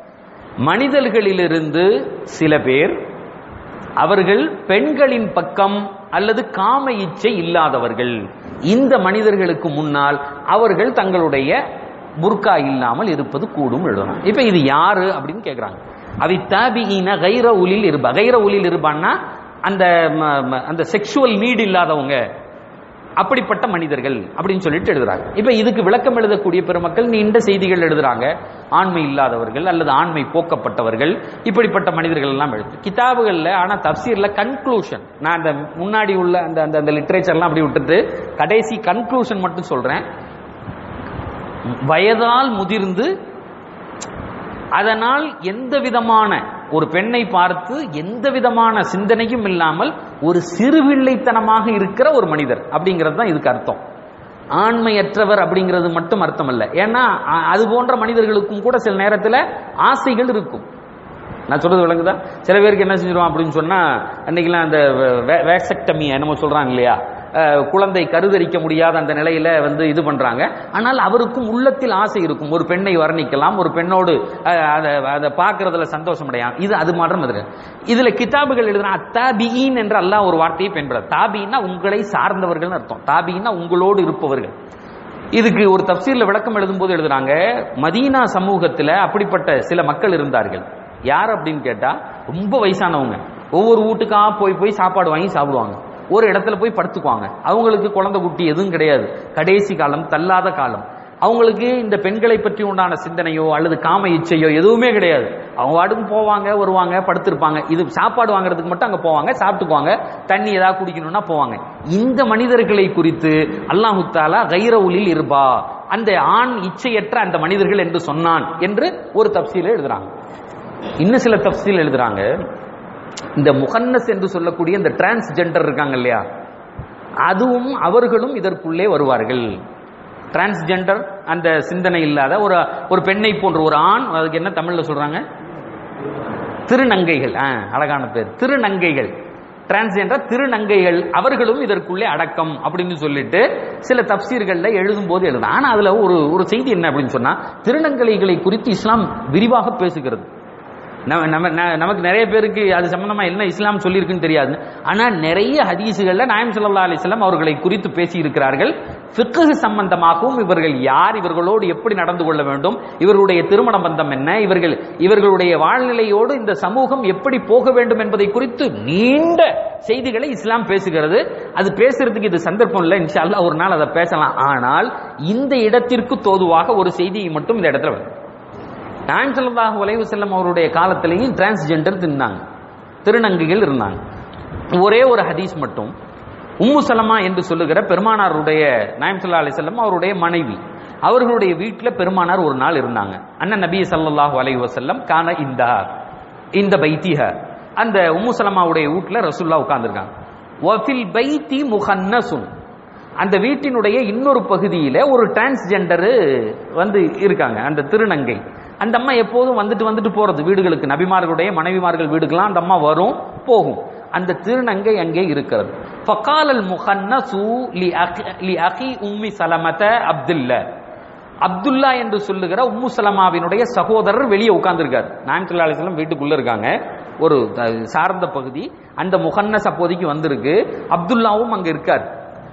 மனிதர்களிலிருந்து சில பேர் அவர்கள் பெண்களின் பக்கம் அல்லது காம இச்சை இல்லாதவர்கள் இந்த மனிதர்களுக்கு முன்னால் அவர்கள் தங்களுடைய புர்கா இல்லாமல் இருப்பது கூடும் எழுதணும் இப்ப இது யாரு அப்படின்னு கேக்குறாங்க அவி தாபிஈன கைர உலில் இருபா கைர உலில் இருபான்னா அந்த ம- ம- அந்த செக்ஷுவல் நீட் இல்லாதவங்க அப்படிப்பட்ட மனிதர்கள் அப்படின்னு சொல்லிட்டு எழுதுறாங்க இப்ப இதுக்கு விளக்கம் எழுதக்கூடிய பெருமக்கள் நீண்ட செய்திகள் எழுதுறாங்க ஆண்மை இல்லாதவர்கள் அல்லது ஆண்மை போக்கப்பட்டவர்கள் இப்படிப்பட்ட மனிதர்கள் எல்லாம் எழுது கிதாபுகள்ல ஆனா தப்சீர்ல கன்க்ளூஷன் நான் அந்த முன்னாடி உள்ள அந்த அந்த அந்த லிட்ரேச்சர்லாம் அப்படி விட்டுட்டு கடைசி கன்க்ளூஷன் மட்டும் சொல்றேன் வயதால் முதிர்ந்து அதனால் எந்த விதமான ஒரு பெண்ணை பார்த்து எந்த விதமான சிந்தனையும் இல்லாமல் ஒரு சிறுவில்லைத்தனமாக இருக்கிற ஒரு மனிதர் அப்படிங்கிறது தான் இதுக்கு அர்த்தம் ஆண்மையற்றவர் அப்படிங்கிறது மட்டும் அர்த்தம் அல்ல ஏன்னா அ- அது போன்ற மனிதர்களுக்கும் கூட சில நேரத்தில் ஆசைகள் இருக்கும் நான் சொல்றது விளங்குதா சில பேருக்கு என்ன செஞ்சிருவோம் அப்படின்னு சொன்னா அன்னைக்கெல்லாம் அந்த வேக்செக்டமி என்னமோ சொல்றாங்க இல்லையா அஹ், குழந்தை கருதரிக்க முடியாத அந்த நிலையில வந்து இது பண்றாங்க ஆனால் அவருக்கும் உள்ளத்தில் ஆசை இருக்கும் ஒரு பெண்ணை வர்ணிக்கலாம் ஒரு பெண்ணோடு அஹ், அதை அதை பார்க்கறதுல சந்தோஷம் அடையாம் இது அது மாற்றம் அது இதுல கிதாபுகள் எழுதுனா தாபியின் என்ற அல்லாஹ் ஒரு வார்த்தையை பயன்படுற தாபின்னா உங்களை சார்ந்தவர்கள் அர்த்தம் தாபின்னா உங்களோடு இருப்பவர்கள் இதுக்கு ஒரு தப்சீர்ல விளக்கம் எழுதும்போது எழுதுறாங்க மதீனா சமூகத்துல அப்படிப்பட்ட சில மக்கள் இருந்தார்கள் யார் அப்படின்னு கேட்டா ரொம்ப வயசானவங்க ஒவ்வொரு வீட்டுக்கா போய் போய் சாப்பாடு வாங்கி சாப்பிடுவாங்க ஒரு இடத்துல போய் படுத்துக்குவாங்க அவங்களுக்கு குழந்தை குட்டி எதுவும் கிடையாது கடைசி காலம் தள்ளாத காலம் அவங்களுக்கு இந்த பெண்களை பற்றி உண்டான சிந்தனையோ அல்லது காம இச்சையோ எதுவுமே கிடையாது அவங்க வாட்டுக்கு போவாங்க வருவாங்க படுத்திருப்பாங்க இது சாப்பாடு வாங்குறதுக்கு மட்டும் அங்க போவாங்க சாப்பிட்டுக்குவாங்க தண்ணி ஏதாவது குடிக்கணும்னா போவாங்க இந்த மனிதர்களை குறித்து அல்லாஹு தாலா கைரவுலில் இருப்பா அந்த ஆண் இச்சையற்ற அந்த மனிதர்கள் என்று சொன்னான் என்று ஒரு தப்சீல எழுதுறாங்க இன்னும் சில தப்சீல் எழுதுறாங்க இந்த முகன்னஸ் என்று சொல்லக்கூடிய இந்த டிரான்ஸ்ஜெண்டர் இருக்காங்க இல்லையா அதுவும் அவர்களும் இதற்குள்ளே வருவார்கள் டிரான்ஸ்ஜெண்டர் அந்த சிந்தனை இல்லாத ஒரு ஒரு பெண்ணை போன்ற ஒரு ஆண் அதுக்கு என்ன தமிழ்ல சொல்றாங்க திருநங்கைகள் ஆ, அழகான பேர் திருநங்கைகள் டிரான்ஸ்ஜெண்டர் திருநங்கைகள் அவர்களும் இதற்குள்ளே அடக்கம் அப்படின்னு சொல்லிட்டு சில தப்சீர்கள்ல எழுதும் போது எழுதும் ஆனா அதுல ஒரு ஒரு செய்தி என்ன அப்படின்னு சொன்னா திருநங்கைகளை குறித்து இஸ்லாம் விரிவாக பேசுகிறது நம்ம நம்ம ந- நமக்கு நிறைய பேருக்கு அது சம்பந்தமா என்ன இஸ்லாம் சொல்லியிருக்குன்னு தெரியாது ஆனா நிறைய ஹதீசுகள்ல நாயம் ஸல்லல்லாஹு அலைஹி வஸல்லம் அவர்களை குறித்து பேசி இருக்கிறார்கள் ஃபிக்ஹ் சம்பந்தமாகவும் இவர்கள் யார் இவர்களோடு எப்படி நடந்து கொள்ள வேண்டும் இவர்களுடைய திருமண பந்தம் என்ன இவர்கள் இவர்களுடைய வாழ்நிலையோடு இந்த சமூகம் எப்படி போக வேண்டும் என்பதை குறித்து நீண்ட செய்திகளை இஸ்லாம் பேசுகிறது அது பேசுறதுக்கு இது சந்தர்ப்பம் இல்லை இன்ஷா அல்லாஹ் ஒரு நாள் அதை பேசலாம் ஆனால் இந்த இடத்திற்கு தோதுவாக ஒரு செய்தியை மட்டும் இந்த இடத்துல வரும் நாயம் ஸல்லல்லாஹு அலைஹி வஸல்லம் அவருடைய காலத்திலேயும் டிரான்ஸ்ஜெண்டர் இருந்தாங்க திருநங்கைகள் இருந்தாங்க ஒரே ஒரு ஹதீஸ் மட்டும் உம்மு சலமா என்று சொல்லுகிற பெருமானாருடைய நாயம் ஸல்லல்லாஹு அலைஹி வஸல்லம் அவருடைய மனைவி அவர்களுடைய வீட்டில் பெருமானார் ஒரு நாள் இருந்தாங்க அண்ணன் நபி ஸல்லல்லாஹு அலைஹி வஸல்லம் கான இந்த இந்த பைத்திஹ அந்த உம்மு சலமாவுடைய வீட்டில் ரசூல்லா உட்கார்ந்திருக்காங்க வஃபில் பைத்தி முஹன்னசுன் அந்த வீட்டினுடைய இன்னொரு பகுதியில ஒரு டிரான்ஸ்ஜெண்டர் வந்து இருக்காங்க அந்த திருநங்கை அந்த அம்மா எப்போதும் வந்துட்டு வந்துட்டு போறது வீடுகளுக்கு நபிமார்களுடைய மனைவிமார்கள் வீடுக்கெல்லாம் அந்த அம்மா வரும் போகும் அந்த திருநங்கை அங்கே இருக்கிறது ஃபகாலல் முஹன்னசு லி அகி லி அகி உம்மி சலமத அப்துல்ல அப்துல்லா என்று சொல்லுகிற உம்மு சலமாவினுடைய சகோதரர் வெளியே உட்கார்ந்திருக்காரு நாயம் ஸல்லல்லாஹு அலைஹி வஸல்லம் வீட்டுக்குள்ள இருக்காங்க ஒரு அஹ், சார்ந்த பகுதி அந்த முகன்னஸ் அப்போதைக்கு வந்திருக்கு அப்துல்லாவும் அங்க இருக்கார்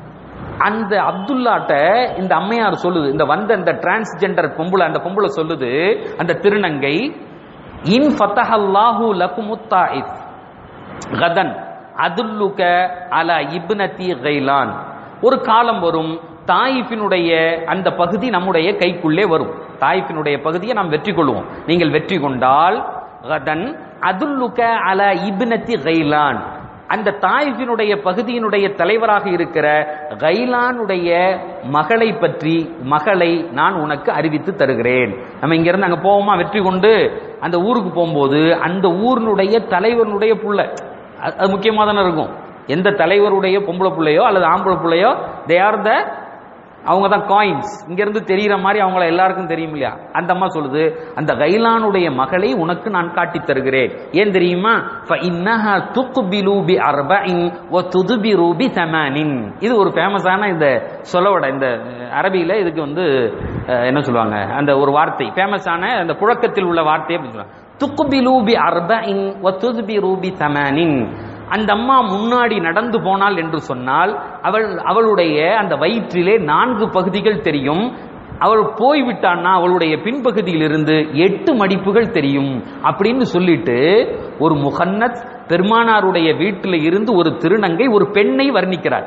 அந்த அப்துல்லாட்ட இந்த அம்மையார் சொல்லுது இந்த வந்த இந்த டிரான்ஸ்ஜெண்டர் பொம்பளை அந்த பொம்பளை சொல்லுது அந்த திருநங்கை இன் ஃபத்தஹல்லாஹு லகுமுத் தாயிஃப் கதன் அதுல்லுக அல இப்னதி கைலான் ஒரு காலம் வரும் தாயிஃபினுடைய அந்த பகுதி நம்முடைய கைக்குள்ளே வரும் தாயிஃபினுடைய பகுதியை நாம் வெற்றி கொள்வோம் நீங்கள் வெற்றி கொண்டால் கதன் அதுல்லுக அல இப்னதி கைலான் அந்த தாயிஃபினுடைய பகுதியினுடைய தலைவராக இருக்கிற கைலானுடைய மகளை பற்றி மகளை நான் உனக்கு அறிவித்து தருகிறேன் நம்ம இங்க இருந்து அங்க போவோமா வெற்றி கொண்டு அந்த ஊருக்கு போகும்போது அந்த ஊரினுடைய தலைவனுடைய புள்ள அது அது முக்கியமாக தானே இருக்கும் எந்த தலைவருடைய பொம்பளை பிள்ளையோ அல்லது ஆம்பளை பிள்ளையோ தே ஆர் த அவங்க தான் காயின்ஸ் இங்க இருந்து தெரிகிற மாதிரி அவங்கள எல்லாருக்கும் தெரியும் இல்லையா அந்த அம்மா சொல்லுது அந்த கைலானுடைய மகளை உனக்கு நான் காட்டி தருகிறேன் ஏன் தெரியுமா فإنها تقبل بأربع وتدبر بثمان இது ஒரு ஃபேமஸான இந்த சொல்லவோட இந்த அரபியில இதுக்கு வந்து அஹ், என்ன சொல்லுவாங்க அந்த ஒரு வார்த்தை ஃபேமஸான அந்த புழக்கத்தில் உள்ள வார்த்தை அப்படின்னு சொல்லுவாங்க துக்குபிலு பி அர்பஇன் வ துதுபிரு பி தமானின் அந்த அம்மா முன்னாடி நடந்து போனாள் என்று சொன்னால் அவள் அவளுடைய அந்த வயிற்றிலே நான்கு பகுதிகள் தெரியும் அவள் போய்விட்டான்னா அவளுடைய பின்பகுதியிலிருந்து எட்டு மடிப்புகள் தெரியும் அப்படின்னு சொல்லிட்டு ஒரு முகன்னத் பெருமானாருடைய வீட்டில் இருந்து ஒரு திருநங்கை ஒரு பெண்ணை வர்ணிக்கிறார்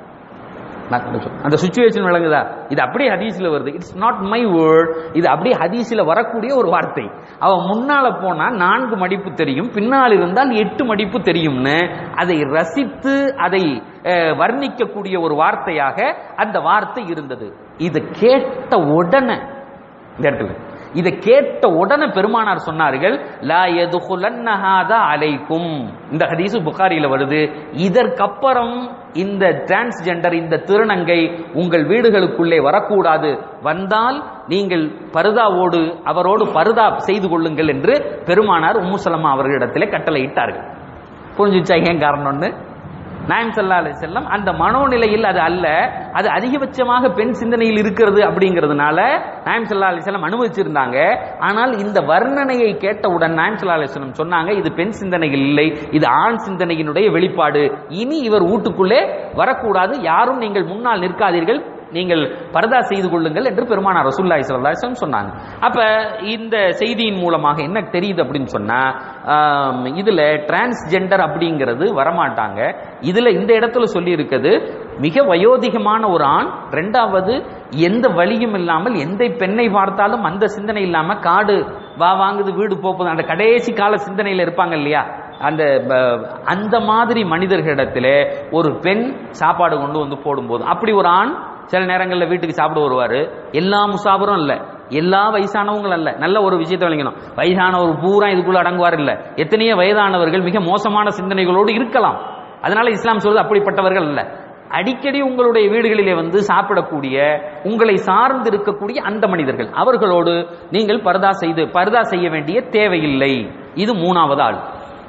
நான் சொல்றேன். அந்த சுச்சுவேஷன் விளங்குதா இது அப்படியே ஹதீஸ்ல வருது இட்ஸ் நாட் மை வேர்ட் இது அப்படியே ஹதீஸ்ல வரக்கூடிய ஒரு வார்த்தை அவ முன்னால போனா நான்கு மடிப்பு தெரியும் பின்னால் இருந்தால் எட்டு மடிப்பு தெரியும்னு அதை ரசித்து அதை அஹ், வர்ணிக்கக்கூடிய ஒரு வார்த்தையாக அந்த வார்த்தை இருந்தது இது கேட்ட உடனே இந்த இடத்துல இதை கேட்ட உடனே பெருமானார் சொன்னார்கள் லா எதுகுலன்ன ஹாதா அலைக்கும் இந்த ஹதீஸ் புகாரியில வருது இதற்கப்புறம் இந்த டிரான்ஸ்ஜெண்டர் இந்த திருநங்கை உங்கள் வீடுகளுக்குள்ளே வரக்கூடாது வந்தால் நீங்கள் பருதாவோடு அவரோடு பருதா செய்து கொள்ளுங்கள் என்று பெருமானார் உம்முசலமா அவர்களிடத்திலே கட்டளையிட்டார்கள் புரிஞ்சுச்சா ஏன் காரணம்னு நாயம் சல்லா அலி செல்லம் அந்த மனோநிலையில் அது அல்ல அது அதிகபட்சமாக பெண் சிந்தனையில் இருக்கிறது அப்படிங்கிறதுனால நாயம் சல்லா அலி செல்லம் அனுமதிச்சிருந்தாங்க ஆனால் இந்த வர்ணனையை கேட்டவுடன் நாயம் சல்லா அலி செல்லம் சொன்னாங்க இது பெண் சிந்தனையில் இல்லை இது ஆண் சிந்தனையினுடைய வெளிப்பாடு இனி இவர் வீட்டுக்குள்ளே வரக்கூடாது யாரும் நீங்கள் முன்னால் நிற்காதீர்கள் நீங்கள் பரதா செய்து கொள்ளுங்கள் என்று பெருமானார் ரசூல்லாய் சல்லாஹம் சொன்னாங்க அப்ப இந்த செய்தியின் மூலமாக என்ன தெரியுது அப்படின்னு சொன்னா ஆம், இதுல டிரான்ஸ்ஜெண்டர் அப்படிங்கிறது வரமாட்டாங்க இதுல இந்த இடத்துல சொல்லி இருக்குது மிக வயோதிகமான ஒரு ஆண் ரெண்டாவது எந்த வழியும் இல்லாமல் எந்த பெண்ணை பார்த்தாலும் அந்த சிந்தனை இல்லாம காடு வா வாங்குது வீடு போகுது அந்த கடைசி கால சிந்தனையில இருப்பாங்க இல்லையா அந்த ப- அந்த மாதிரி மனிதர்களிடத்திலே ஒரு பெண் சாப்பாடு கொண்டு வந்து போடும்போது அப்படி ஒரு ஆண் சில நேரங்களில் வீட்டுக்கு சாப்பிட வருவாரு எல்லா முசாபரும் இல்ல எல்லா வயசானவங்களும் அல்ல நல்ல ஒரு விஷயத்தை விளங்கணும் வயசானவர் பூரா இதுக்குள்ள அடங்குவார் இல்ல எத்தனையோ வயதானவர்கள் மிக மோசமான சிந்தனைகளோடு இருக்கலாம் அதனால இஸ்லாம் சொல்றது அப்படிப்பட்டவர்கள் அல்ல அடிக்கடி உங்களுடைய வீடுகளிலே வந்து சாப்பிடக்கூடிய உங்களை சார்ந்து இருக்கக்கூடிய அந்த மனிதர்கள் அவர்களோடு நீங்கள் பரதா செய்து பரதா செய்ய வேண்டிய தேவையில்லை இது மூணாவது ஆள்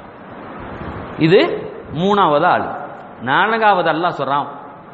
இது மூணாவது ஆள் நான்காவது அல்லாஹ் சொல்றான்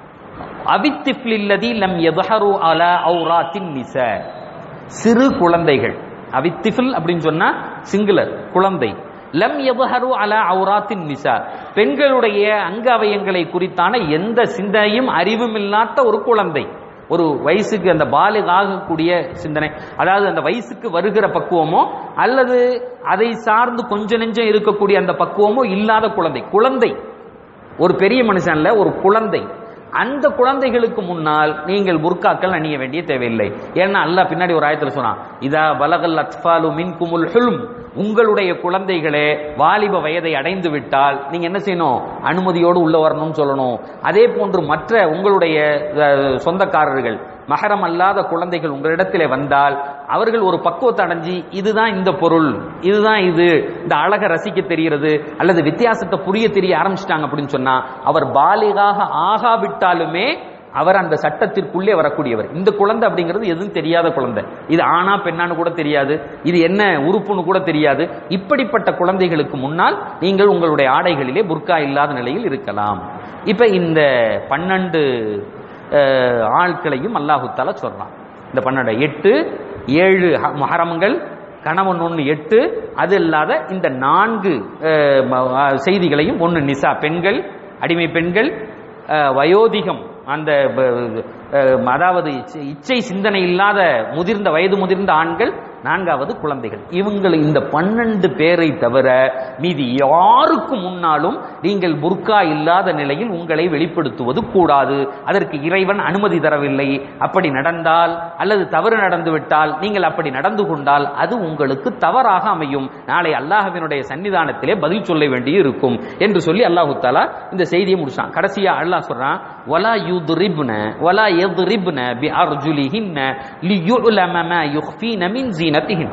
அவித்திஃப்லில்லதி லம் எதஹரு அலா ஔராத்தின் நிச சிறு குழந்தைகள் அவித்திஃபில் அப்படின்னு சொன்னா சிங்குலர் குழந்தை லம் எதஹரு அலா ஔராத்தின் நிசா பெண்களுடைய அங்க அவயங்களை குறித்தான எந்த சிந்தனையும் அறிவும் இல்லாத ஒரு குழந்தை ஒரு வயசுக்கு அந்த பாலிக ஆகக்கூடிய சிந்தனை அதாவது அந்த வயசுக்கு வருகிற பக்குவமோ அல்லது அதை சார்ந்து கொஞ்ச நெஞ்சம் இருக்கக்கூடிய அந்த பக்குவமோ இல்லாத குழந்தை குழந்தை ஒரு பெரிய மனுஷன்ல ஒரு குழந்தை அந்த குழந்தைகளுக்கு முன்னால் நீங்கள் புர்காக்கள் அணிய வேண்டிய தேவையில்லை ஏன்னா அல்லாஹ் பின்னாடி ஒரு ஆயத்துல சொன்னான் இதா பலகல் அத்ஃபாலு மின்குமுல் ஹுல்ம் உங்களுடைய குழந்தைகளே வாலிப வயதை அடைந்து விட்டால் நீங்க என்ன செய்யணும் அனுமதியோடு உள்ள வரணும்னு சொல்லணும் அதே போன்று மற்ற உங்களுடைய அஹ், சொந்தக்காரர்கள் மகரம் அல்லாத குழந்தைகள் உங்களிடத்திலே வந்தால் அவர்கள் ஒரு பக்குவத்தை அடைஞ்சு இதுதான் இந்த பொருள் இதுதான் இது இந்த அழகை ரசிக்க தெரிகிறது அல்லது வித்தியாசத்தை புரிய தெரிய ஆரம்பிச்சிட்டாங்க அப்படின்னு சொன்னா அவர் பாலிகாக ஆகாவிட்டாலுமே அவர் அந்த சட்டத்திற்குள்ளே வரக்கூடியவர் இந்த குழந்தை அப்படிங்கிறது எதுவும் தெரியாத குழந்தை இது ஆணா பெண்ணான்னு கூட தெரியாது இது என்ன உறுப்புன்னு கூட தெரியாது இப்படிப்பட்ட குழந்தைகளுக்கு முன்னால் நீங்கள் உங்களுடைய ஆடைகளிலே புர்கா இல்லாத நிலையில் இருக்கலாம் இப்ப இந்த பன்னெண்டு அஹ், ஆட்களையும் அல்லாஹு தாலா சொல்றான் இந்த பன்னெண்டு எட்டு ஏழு ஹ- முஹரம்கள் கணவன் ஒன்று எட்டு அது இல்லாத இந்த நான்கு அஹ், ம- அஹ், செய்திகளையும் ஒன்று நிசா பெண்கள் அடிமை பெண்கள் அஹ், வயோதிகம் அந்த ப- அஹ், அதாவது இச்சை- இச்சை சிந்தனை இல்லாத முதிர்ந்த வயது முதிர்ந்த ஆண்கள் நான்காவது குழந்தைகள் இவங்கள் இந்த பன்னெண்டு பேரை தவிர மீதி யாருக்கு முன்னாலும் நீங்கள் புர்கா இல்லாத நிலையில் உங்களை வெளிப்படுத்துவது கூடாது அதற்கு இறைவன் அனுமதி தரவில்லை அப்படி நடந்தால் அல்லது தவறு நடந்து விட்டால் நீங்கள் அப்படி நடந்து கொண்டால் அது உங்களுக்கு தவறாக அமையும் நாளை அல்லாஹ்வினுடைய சன்னிதானத்திலே பதில் சொல்ல வேண்டி இருக்கும் என்று சொல்லி அல்லாஹு தாலா இந்த செய்தியை முடிச்சான் கடைசியா அல்லாஹ் சொல்றான் வலா யுத்ரிப்ன வலா யத்ரிப்ன பி அர்ஜுலிஹின்ன லியுலம மா யுக்ஃபீன மின் ஜீனத்திஹின்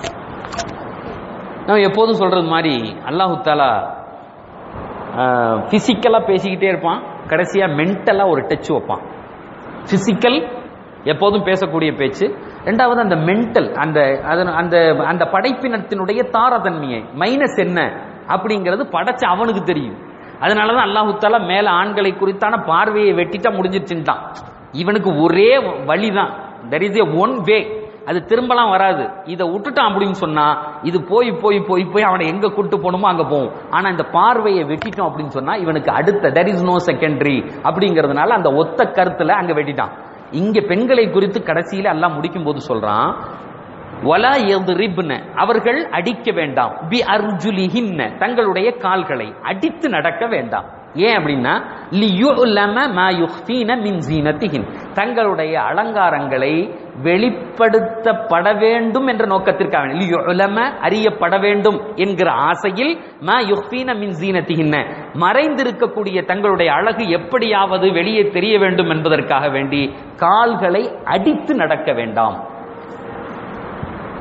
நம்ம எப்போதும் சொல்றது மாதிரி அல்லாஹு தாலா பிசிக்கலா பேசிக்கிட்டே இருப்பான் கடைசியா மென்டலா ஒரு டச் வைப்பான் பிசிக்கல் எப்போதும் பேசக்கூடிய பேச்சு ரெண்டாவது அந்த மென்டல் அந்த அதன்- அந்த அந்த படைப்பினத்தினுடைய தாரதன்மையை மைனஸ் என்ன அப்படிங்கிறது படைச்ச அவனுக்கு தெரியும் அதனாலதான் அல்லாஹு தாலா மேல ஆண்களை குறித்தான பார்வையை வெட்டிட்டா முடிஞ்சிருச்சுட்டான் இவனுக்கு ஒரே வழிதான் there is a one way அது திரும்பலாம் வராது இதை விட்டுட்டான் அப்படின்னு சொன்னா இது போய் போய் போய் போய் அவனை எங்க கூட்டு போகணுமோ அங்க போகும் ஆனா இந்த பார்வையை வெட்டிட்டோம் அப்படின்னு சொன்னா இவனுக்கு அடுத்த தெர் இஸ் நோ செகண்டரி அப்படிங்கிறதுனால அந்த ஒத்த கருத்துல அங்க வெட்டிட்டான் இங்க பெண்களை குறித்து கடைசியில எல்லாம் முடிக்கும் போது சொல்றான் வலா எதுரிப்ன அவர்கள் அடிக்க வேண்டாம் பி அர்ஜுலிஹின்ன தங்களுடைய கால்களை அடித்து நடக்க வேண்டாம் ஏன் அப்படின்னா லியுலம மா யுக்ஃபீன மின் ஜீனத்திஹின் தங்களுடைய அலங்காரங்களை வெளிப்படுத்தப்பட வேண்டும் என்ற நோக்கத்திற்காக லியுலம அறியப்பட வேண்டும் என்கிற ஆசையில் மா யுக்ஃபீன மின் ஜீனத்திஹின்ன மறைந்திருக்கக்கூடிய தங்களுடைய அழகு எப்படியாவது வெளியே தெரிய வேண்டும் என்பதற்காக வேண்டி கால்களை அடித்து நடக்க வேண்டாம்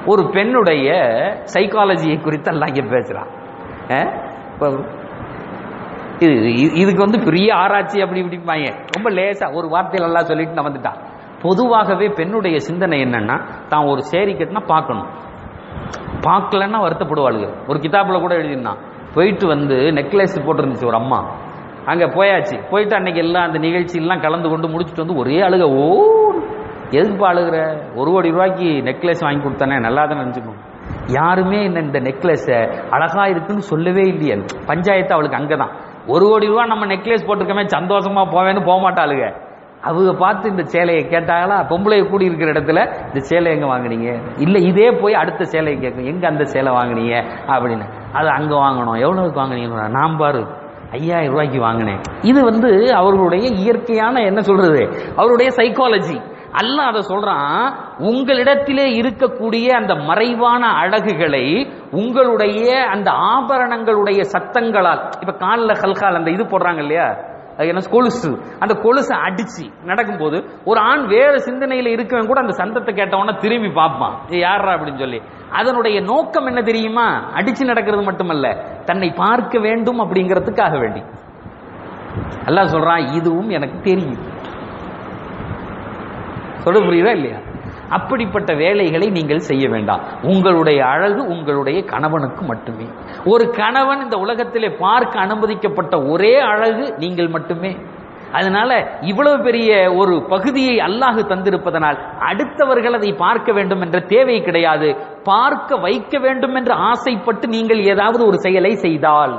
ஒரு பெண்ணுடைய சைக்காலஜியை குறித்து எல்லாம் இங்க பேசுறான் அஹ்? இப்ப இது இது- இதுக்கு வந்து பெரிய ஆராய்ச்சி அப்படி இப்படிப்பாங்க ரொம்ப லேசா ஒரு வார்த்தையில எல்லாம் சொல்லிட்டு நான் வந்துட்டான் பொதுவாகவே பெண்ணுடைய சிந்தனை என்னன்னா தான் ஒரு சேரி கட்டினா பார்க்கணும் பார்க்கலன்னா வருத்தப்படுவாளுங்க ஒரு கிதாபில் கூட எழுதியிருந்தான் போயிட்டு வந்து நெக்லஸ் போட்டிருந்துச்சு ஒரு அம்மா அங்கே போயாச்சு போயிட்டு அன்னைக்கு எல்லாம் அந்த நிகழ்ச்சியெல்லாம் கலந்து கொண்டு முடிச்சுட்டு வந்து ஒரே அழுக ஓ எதுக்கு அழுகுற ஒரு கோடி ரூபாய்க்கு நெக்லஸ் வாங்கி கொடுத்தானே நல்லா தான் நினச்சிக்கணும் யாருமே என்ன இந்த நெக்லஸை அழகா இருக்குன்னு சொல்லவே இல்லையே பஞ்சாயத்து அவளுக்கு அங்கே தான் ஒரு கோடி ரூபா நம்ம நெக்லஸ் போட்டிருக்கமே சந்தோஷமா போவேன்னு போக மாட்டாளுங்க அவங்க பார்த்து இந்த சேலையை கேட்டாங்களா பொம்பளை கூடி இருக்கிற இடத்துல இந்த சேலை எங்க வாங்குனீங்க இல்ல இதே போய் அடுத்த சேலையை கேட்கும் எங்க அந்த சேலை வாங்குனீங்க அப்படின்னு அது அங்க வாங்கணும் எவ்வளவுக்கு வாங்குனீங்க நான் பாரு ஐயாயிரம் ரூபாய்க்கு வாங்கினேன் இது வந்து அவர்களுடைய இயற்கையான என்ன சொல்றது அவருடைய சைக்காலஜி அல்லாஹ் அதை சொல்றான் உங்களிடத்திலே இருக்கக்கூடிய அந்த மறைவான அழகுகளை உங்களுடைய அந்த ஆபரணங்களுடைய சத்தங்களால் இப்ப காலில் கல்கால் அந்த இது போடுறாங்க இல்லையா அது என்ன கொலுசு அந்த கொலுசை அடிச்சு நடக்கும்போது ஒரு ஆண் வேற சிந்தனையில இருக்கவன் கூட அந்த சந்தத்தை கேட்டவன திரும்பி பார்ப்பான் இது யாரா அப்படின்னு சொல்லி அதனுடைய நோக்கம் என்ன தெரியுமா அடிச்சு நடக்கிறது மட்டுமல்ல தன்னை பார்க்க வேண்டும் அப்படிங்கிறதுக்காக வேண்டி அல்லாஹ் சொல்றான் இதுவும் எனக்கு தெரியும் சொல்ல புரியுதா இல்லையா அப்படிப்பட்ட வேலைகளை நீங்கள் செய்ய வேண்டாம் உங்களுடைய அழகு உங்களுடைய கணவனுக்கு மட்டுமே ஒரு கணவன் இந்த உலகத்திலே பார்க்க அனுமதிக்கப்பட்ட ஒரே அழகு நீங்கள் மட்டுமே அதனால இவ்வளவு பெரிய ஒரு பகுதியை அல்லாஹ் தந்திருப்பதனால் அடுத்தவர்கள் அதை பார்க்க வேண்டும் என்ற தேவை கிடையாது பார்க்க வைக்க வேண்டும் என்று ஆசைப்பட்டு நீங்கள் ஏதாவது ஒரு செயலை செய்தால்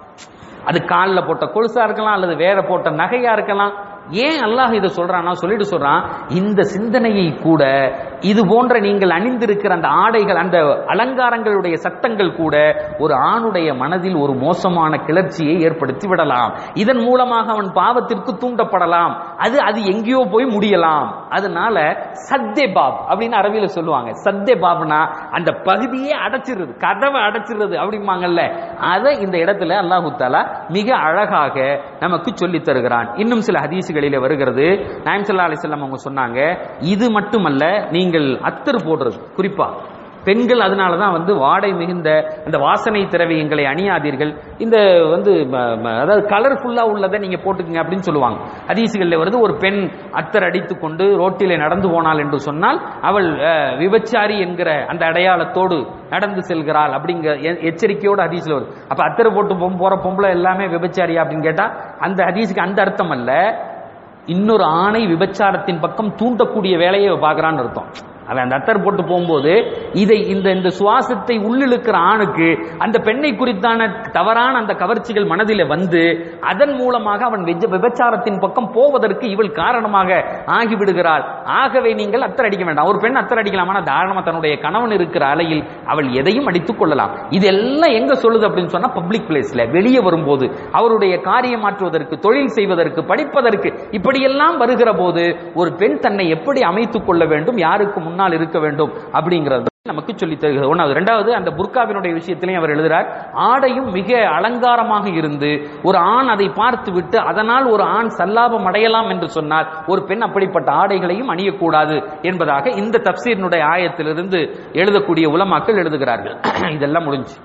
அது காலில் போட்ட கொலுசா இருக்கலாம் அல்லது வேற போட்ட நகையா இருக்கலாம் ஏன் அல்லாஹ் இதை சொல்றான்னா சொல்லிட்டு சொல்றான் இந்த சிந்தனையை கூட இது போன்ற நீங்கள் அணிந்திருக்கிற அந்த ஆடைகள் அந்த அலங்காரங்களுடைய சட்டங்கள் கூட ஒரு ஆணுடைய மனதில் ஒரு மோசமான கிளர்ச்சியை ஏற்படுத்தி விடலாம் இதன் மூலமாக அவன் பாவத்திற்கு தூண்டப்படலாம் அது அது எங்கேயோ போய் முடியலாம் அதனால சத்தே பாப் அப்படின்னு அரபியில சொல்லுவாங்க சத்தே பாப்னா அந்த பகுதியே அடைச்சிருது கதவை அடைச்சிருது அப்படிம்பாங்கல்ல அதை இந்த இடத்துல அல்லாஹு தாலா மிக அழகாக நமக்கு சொல்லித் தருகிறான் இன்னும் சில ஹதீசுகளிலே வருகிறது நாயம் சல்லா அலிசல்லாம் அவங்க சொன்னாங்க இது மட்டுமல்ல நீங்கள் அத்தர் போடுறது குறிப்பா பெண்கள் அதனால தான் வந்து வாடை மிகுந்த அந்த வாசனை திரவியங்களை அணியாதீர்கள் இந்த வந்து ம- ம- அதாவது கலர்ஃபுல்லாக உள்ளதை நீங்கள் போட்டுக்கங்க அப்படின்னு சொல்லுவாங்க ஹதீசுகளில் வருது ஒரு பெண் அத்தர் அடித்து கொண்டு ரோட்டிலே நடந்து போனாள் என்று சொன்னால் அவள் அஹ், விபச்சாரி என்கிற அந்த அடையாளத்தோடு நடந்து செல்கிறாள் அப்படிங்கிற எ- எச்சரிக்கையோடு ஹதீஸ்ல வருது அப்ப அத்தர் போட்டு பொம்- போற பொம்பளை எல்லாமே விபச்சாரியா அப்படின்னு கேட்டா அந்த ஹதீஸுக்கு அந்த அர்த்தம் அல்ல இன்னொரு ஆணை விபச்சாரத்தின் பக்கம் தூண்டக்கூடிய வேலையை அவ பார்க்கறான்னு அர்த்தம் அவன் அந்த அத்தர் போட்டு போகும்போது இதை இந்த இந்த சுவாசத்தை உள்ளிழுக்கிற ஆணுக்கு அந்த பெண்ணை குறித்தான தவறான அந்த கவர்ச்சிகள் மனதிலே வந்து அதன் மூலமாக அவன் வெஜ் விபச்சாரத்தின் பக்கம் போவதற்கு இவள் காரணமாக ஆகிவிடுகிறாள் ஆகவே நீங்கள் அத்தர் அடிக்க வேண்டாம் ஒரு பெண் அத்தர் அடிக்கலாம் ஆனால் தாராளமா தன்னுடைய கணவன் இருக்கிற அலையில் அவள் எதையும் அடித்துக் கொள்ளலாம் இதெல்லாம் எங்க சொல்லுது அப்படின்னு சொன்னா பப்ளிக் பிளேஸ்ல வெளியே வரும்போது அவருடைய காரியம் மாற்றுவதற்கு தொழில் செய்வதற்கு படிப்பதற்கு இப்படியெல்லாம் வருகிற போது ஒரு பெண் தன்னை எப்படி அமைத்துக் கொள்ள வேண்டும் யாருக்கு முன்னால் இருக்க வேண்டும் அப்படிங்கிறது நமக்கு சொல்லித் தருகிறது ஒன்றாவது ரெண்டாவது அந்த புர்காவினுடைய விஷயத்திலையும் அவர் எழுதுறார் ஆடையும் மிக அலங்காரமாக இருந்து ஒரு ஆண் அதை பார்த்து விட்டு அதனால் ஒரு ஆண் சல்லாபம் அடையலாம் என்று சொன்னால் ஒரு பெண் அப்படிப்பட்ட ஆடைகளையும் அணியக்கூடாது என்பதாக இந்த தப்சீரினுடைய ஆயத்திலிருந்து எழுதக்கூடிய உலமாக்கள் எழுதுகிறார்கள் இதெல்லாம் முடிஞ்சு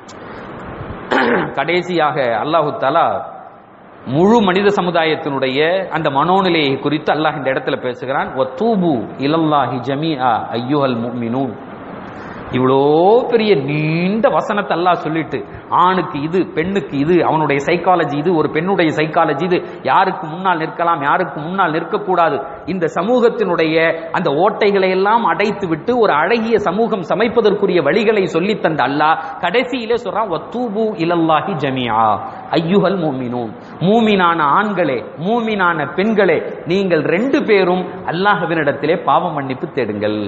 கடைசியாக அல்லாஹு தாலா முழு மனித சமுதாயத்தினுடைய அந்த மனோநிலையை குறித்து அல்லாஹ் இந்த இடத்துல பேசுகிறான் வத்தூபு இலல்லாஹி ஜமீஆ ஐயுஹல் முஃமினூன் இவ்வளோ பெரிய நீண்ட வசனத்தை அல்லாஹ் சொல்லிட்டு ஆணுக்கு இது பெண்ணுக்கு இது அவனுடைய சைக்காலஜி இது ஒரு பெண்ணுடைய சைக்காலஜி இது யாருக்கு முன்னால் நிற்கலாம் யாருக்கு முன்னால் நிற்கக்கூடாது இந்த சமூகத்தினுடைய அந்த ஓட்டைகளை எல்லாம் அடைத்து விட்டு ஒரு அழகிய சமூகம் சமைப்பதற்குரிய வழிகளை சொல்லித் தந்த அல்லாஹ் கடைசியிலே சொல்றான் வத்தூபு இலல்லாஹி ஜமியா ஐயுஹல் மூமினூன் மூமினான ஆண்களே மூமினான பெண்களே நீங்கள் ரெண்டு பேரும் அல்லாஹ்வினிடத்திலே பாவ மன்னிப்பு தேடுங்கள்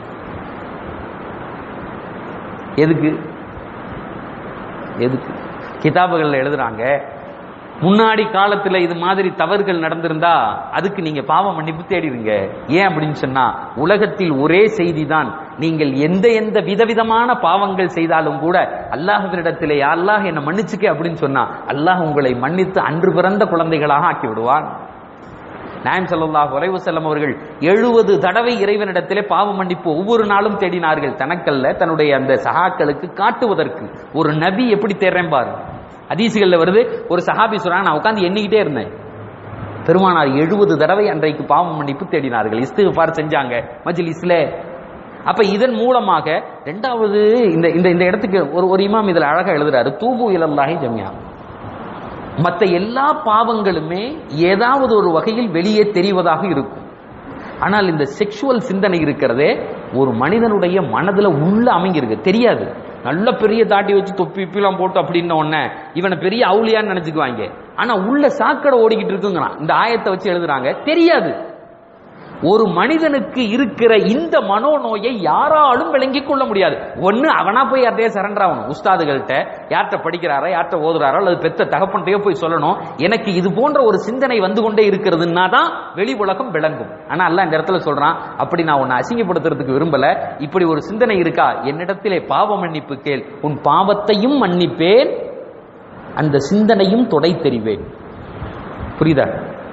எதுக்கு எதுக்கு கிதாபுகள்ல எழுதுறாங்க முன்னாடி காலத்துல இது மாதிரி தவறுகள் நடந்திருந்தா அதுக்கு நீங்க பாவ மன்னிப்பு தேடிடுங்க ஏன் அப்படின்னு சொன்னா உலகத்தில் ஒரே செய்தி தான் நீங்கள் எந்த எந்த விதவிதமான பாவங்கள் செய்தாலும் கூட அல்லாஹ்வினிடத்திலே "யா அல்லாஹ் என்னை மன்னிச்சுக்க அப்படின்னு சொன்னா அல்லாஹ் உங்களை மன்னித்து அன்று பிறந்த குழந்தைகளாக ஆக்கி விடுவான் நாயம் ஸல்லல்லாஹு அலைஹி வஸல்லம் அவர்கள் எழுபது தடவை இறைவனிடத்திலே பாவ மன்னிப்பு ஒவ்வொரு நாளும் தேடினார்கள் தனக்கல்ல தன்னுடைய அந்த சகாக்களுக்கு காட்டுவதற்கு ஒரு நபி எப்படி தேடுறேன் பாரு ஹதீசுகள்ல வருது ஒரு சஹாபி சொல்றாங்க நான் உட்கார்ந்து எண்ணிக்கிட்டே இருந்தேன் பெருமானார் எழுபது தடவை அன்றைக்கு பாவ மன்னிப்பு தேடினார்கள் இஸ்திஃபார் செஞ்சாங்க மஜ்லிஸ்ல அப்ப இதன் மூலமாக ரெண்டாவது இந்த இந்த இந்த இடத்துக்கு ஒரு ஒரு இமாம் இதுல அழகா எழுதுறாரு தூபு இலல்லாஹி ஜமியா மற்ற எல்லா பாவங்களுமே ஏதாவது ஒரு வகையில் வெளியே தெரிவதாக இருக்கும் ஆனால் இந்த செக்ஷுவல் சிந்தனை இருக்கிறதே ஒரு மனிதனுடைய மனதுல உள்ள அமைங்கிருக்கு தெரியாது நல்ல பெரிய தாட்டி வச்சு தொப்பி இப்பிலாம் போட்டு அப்படின்ன உடனே இவனை பெரிய அவுளியான்னு நினைச்சுக்குவாங்க ஆனா உள்ள சாக்கடை ஓடிக்கிட்டு இருக்குங்கிறான் இந்த ஆயத்தை வச்சு எழுதுறாங்க தெரியாது ஒரு மனிதனுக்கு இருக்கிற இந்த மனோநோயை யாராலும் விளங்கிக் கொள்ள முடியாது ஒண்ணு அவனா போய் யார்கிட்டயே சரண்டர் ஆகணும் உஸ்தாதுகள்கிட்ட யார்கிட்ட படிக்கிறாரோ யார்கிட்ட ஓதுறாரோ அல்லது பெத்த தகப்பன்கிட்டயோ போய் சொல்லணும் எனக்கு இது போன்ற ஒரு சிந்தனை வந்து கொண்டே இருக்கிறதுனா தான் வெளி உலகம் விளங்கும் ஆனா அல்ல இந்த இடத்துல சொல்றான் அப்படி நான் உன்னை அசிங்கப்படுத்துறதுக்கு விரும்பல இப்படி ஒரு சிந்தனை இருக்கா என்னிடத்திலே பாவ மன்னிப்பு கேள் உன் பாவத்தையும் மன்னிப்பேன் அந்த சிந்தனையும் தொடை தெரிவேன் புரியுதா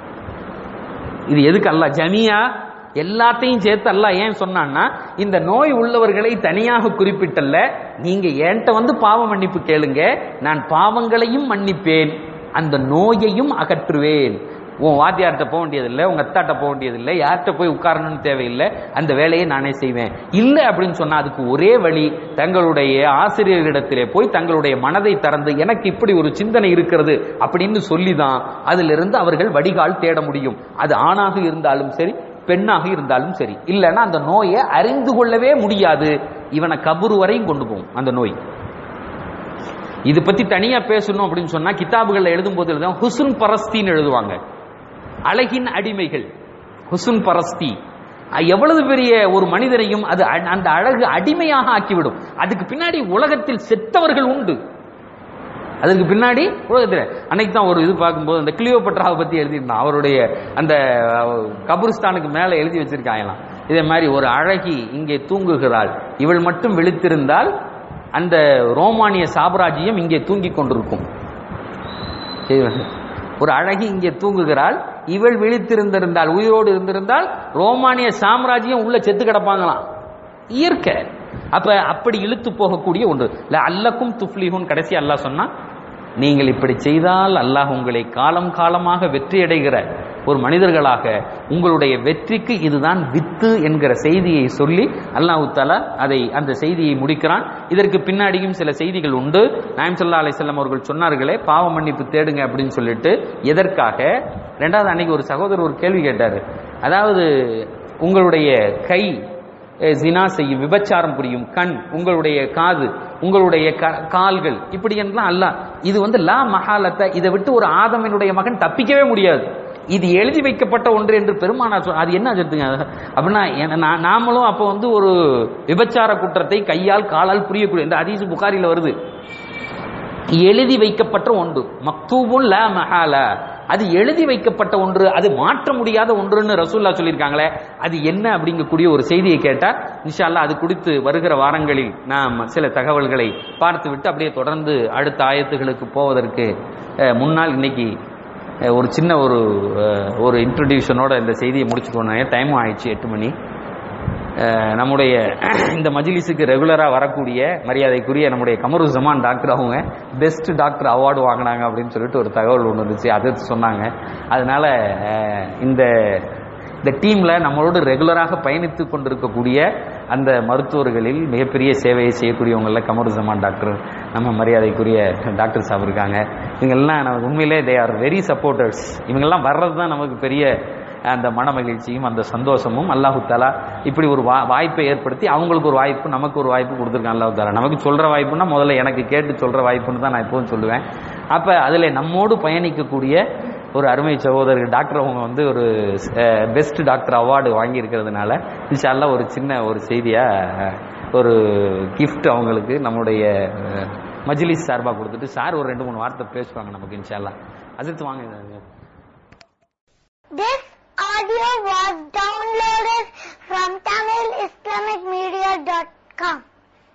இது எதுக்கு அல்ல ஜமியா எல்லாத்தையும் சேர்த்து அல்ல ஏன் சொன்னான்னா இந்த நோய் உள்ளவர்களை தனியாக குறிப்பிட்டல்ல நீங்க என்கிட்ட வந்து பாவ மன்னிப்பு கேளுங்க நான் பாவங்களையும் மன்னிப்பேன் அந்த நோயையும் அகற்றுவேன் உன் வாத்தியார்கிட்ட போக வேண்டியதில்லை உங்க அத்தாட்ட போக வேண்டியதில்லை யார்கிட்ட போய் உட்காரணும்னு தேவையில்லை அந்த வேலையை நானே செய்வேன் இல்லை அப்படின்னு சொன்னா அதுக்கு ஒரே வழி தங்களுடைய ஆசிரியர்களிடத்திலே போய் தங்களுடைய மனதை திறந்து எனக்கு இப்படி ஒரு சிந்தனை இருக்கிறது அப்படின்னு சொல்லி தான் அதிலிருந்து அவர்கள் வடிகால் தேட முடியும் அது ஆணாக இருந்தாலும் சரி பெண்ணாக இருந்தாலும் சரி இல்லைன்னா அந்த நோயை அறிந்து கொள்ளவே முடியாது இவனை கபுரு வரையும் கொண்டு போகும் அந்த நோய் இது பத்தி தனியா பேசணும் அப்படின்னு சொன்னா கிதாபுகள்ல எழுதும் போது எழுதும் ஹுசுன் பரஸ்தின்னு எழுதுவாங்க அழகின் அடிமைகள் ஹுசுன் பரஸ்தி எவ்வளவு பெரிய ஒரு மனிதரையும் அது அ- அந்த அழகு அடிமையாக ஆக்கிவிடும் அதுக்கு பின்னாடி உலகத்தில் செத்தவர்கள் உண்டு அதுக்கு பின்னாடி உலகத்தில் அன்னைக்கு தான் ஒரு இது பார்க்கும்போது அந்த கிளியோபட்ராவை பத்தி எழுதியிருந்தான் அவருடைய அந்த அஹ், கபரிஸ்தானுக்கு மேல எழுதி வச்சிருக்காங்களாம் இதே மாதிரி ஒரு அழகி இங்கே தூங்குகிறாள் இவள் மட்டும் விழித்திருந்தால் அந்த ரோமானிய சாம்ராஜ்யம் இங்கே தூங்கிக் கொண்டிருக்கும் சரி. ஒரு அழகி இங்கே தூங்குகிறாள் இவள் விழித்திருந்திருந்தால் உயிரோடு இருந்திருந்தால் ரோமானிய சாம்ராஜ்யம் உள்ள செத்து கிடப்பாங்களாம் இயற்கை அப்ப அப்படி இழுத்து போகக்கூடிய ஒன்று இல்ல அல்லக்கும் துஃப்லிஹுன் கடைசி அல்லாஹ் சொன்னா நீங்கள் இப்படி செய்தால் அல்லாஹ் உங்களை காலம் காலமாக வெற்றி அடைகிற ஒரு மனிதர்களாக உங்களுடைய வெற்றிக்கு இதுதான் வித்து என்கிற செய்தியை சொல்லி அல்லாஹ் தாலா அதை அந்த செய்தியை முடிக்கிறான் இதற்கு பின்னாடியும் சில செய்திகள் உண்டு நாயம் சல்லா அலிசல்லாம் அவர்கள் சொன்னார்களே பாவ மன்னிப்பு தேடுங்க அப்படின்னு சொல்லிட்டு எதற்காக ரெண்டாவது அன்னைக்கு ஒரு சகோதரர் ஒரு கேள்வி கேட்டாரு அதாவது உங்களுடைய கை அஹ், ஜினா செய்யும் விபச்சாரம் புரியும் கண் உங்களுடைய காது உங்களுடைய க- கால்கள் இப்படி எல்லாம் அல்ல இது வந்து லா மகாலத்தை இதை விட்டு ஒரு ஆதமனுடைய மகன் தப்பிக்கவே முடியாது இது எழுதி வைக்கப்பட்ட ஒன்று என்று பெருமானார் சொல் அது என்ன சொல்லுங்க அப்படின்னா என்ன- நா- நாமளும் அப்போ வந்து ஒரு விபச்சார குற்றத்தை கையால் காலால் புரியக்கூடிய இந்த ஹதீஸ் புகாரில வருது எழுதி வைக்கப்பட்ட ஒன்று மக்தூபுன் லா மஹால அது எழுதி வைக்கப்பட்ட ஒன்று அது மாற்ற முடியாத ஒன்றுன்னு ரசூல்லா சொல்லியிருக்காங்களே அது என்ன அப்படிங்கக்கூடிய ஒரு செய்தியை கேட்டா இன்ஷா அல்லாஹ் அது குறித்து வருகிற வாரங்களில் நாம் சில தகவல்களை பார்த்துவிட்டு அப்படியே தொடர்ந்து அடுத்த ஆயத்துகளுக்கு போவதற்கு அஹ், முன்னால் இன்னைக்கு அஹ், ஒரு சின்ன ஒரு அஹ், ஒரு இன்ட்ரடியூஷனோட இந்த செய்தியை முடிச்சுக்கணும் டைமும் ஆயிடுச்சு எட்டு மணி அஹ் நம்முடைய இந்த மஜ்லிஸுக்கு ரெகுலராக வரக்கூடிய மரியாதைக்குரிய நம்முடைய கமரு ஜமான் டாக்டர் அவங்க பெஸ்ட் டாக்டர் அவார்டு வாங்கினாங்க அப்படின்னு சொல்லிட்டு ஒரு தகவல் ஒன்று இருந்துச்சு அது சொன்னாங்க அதனால அஹ், இந்த இந்த டீம்ல நம்மளோடு ரெகுலராக பயணித்து கொண்டிருக்கக்கூடிய அந்த மருத்துவர்களில் மிகப்பெரிய சேவையை செய்யக்கூடியவங்கள கமரு ஜமான் டாக்டர் நம்ம மரியாதைக்குரிய டாக்டர் சாப் இருக்காங்க இவங்கெல்லாம் நமக்கு உண்மையிலே தே ஆர் வெரி சப்போர்ட்டர்ஸ் இவங்கெல்லாம் வர்றது தான் நமக்கு பெரிய அந்த மன மகிழ்ச்சியும் அந்த சந்தோஷமும் அல்லாஹு தாலா இப்படி ஒரு வா வாய்ப்பை ஏற்படுத்தி அவங்களுக்கு ஒரு வாய்ப்பு நமக்கு ஒரு வாய்ப்பு கொடுத்துருக்கான் அல்லாஹு தாலா நமக்கு சொல்ற வாய்ப்புன்னா முதல்ல எனக்கு கேட்டு சொல்ற வாய்ப்புன்னு தான் நான் எப்போதும் சொல்லுவேன் அப்ப அதுல நம்மோடு பயணிக்கக்கூடிய ஒரு அருமை சகோதரர் டாக்டர் அவங்க வந்து ஒரு பெஸ்ட் டாக்டர் அவார்டு வாங்கி இருக்கிறதுனால இன்ஷால்லா ஒரு சின்ன ஒரு செய்தியா அஹ், ஒரு கிஃப்ட் அவங்களுக்கு நம்முடைய அஹ், மஜ்லிஸ் சார்பாக கொடுத்துட்டு சார் ஒரு ரெண்டு மூணு வார்த்தை பேசுவாங்க நமக்கு இன்ஷால்லா அதிர்த்து வாங்க This audio was done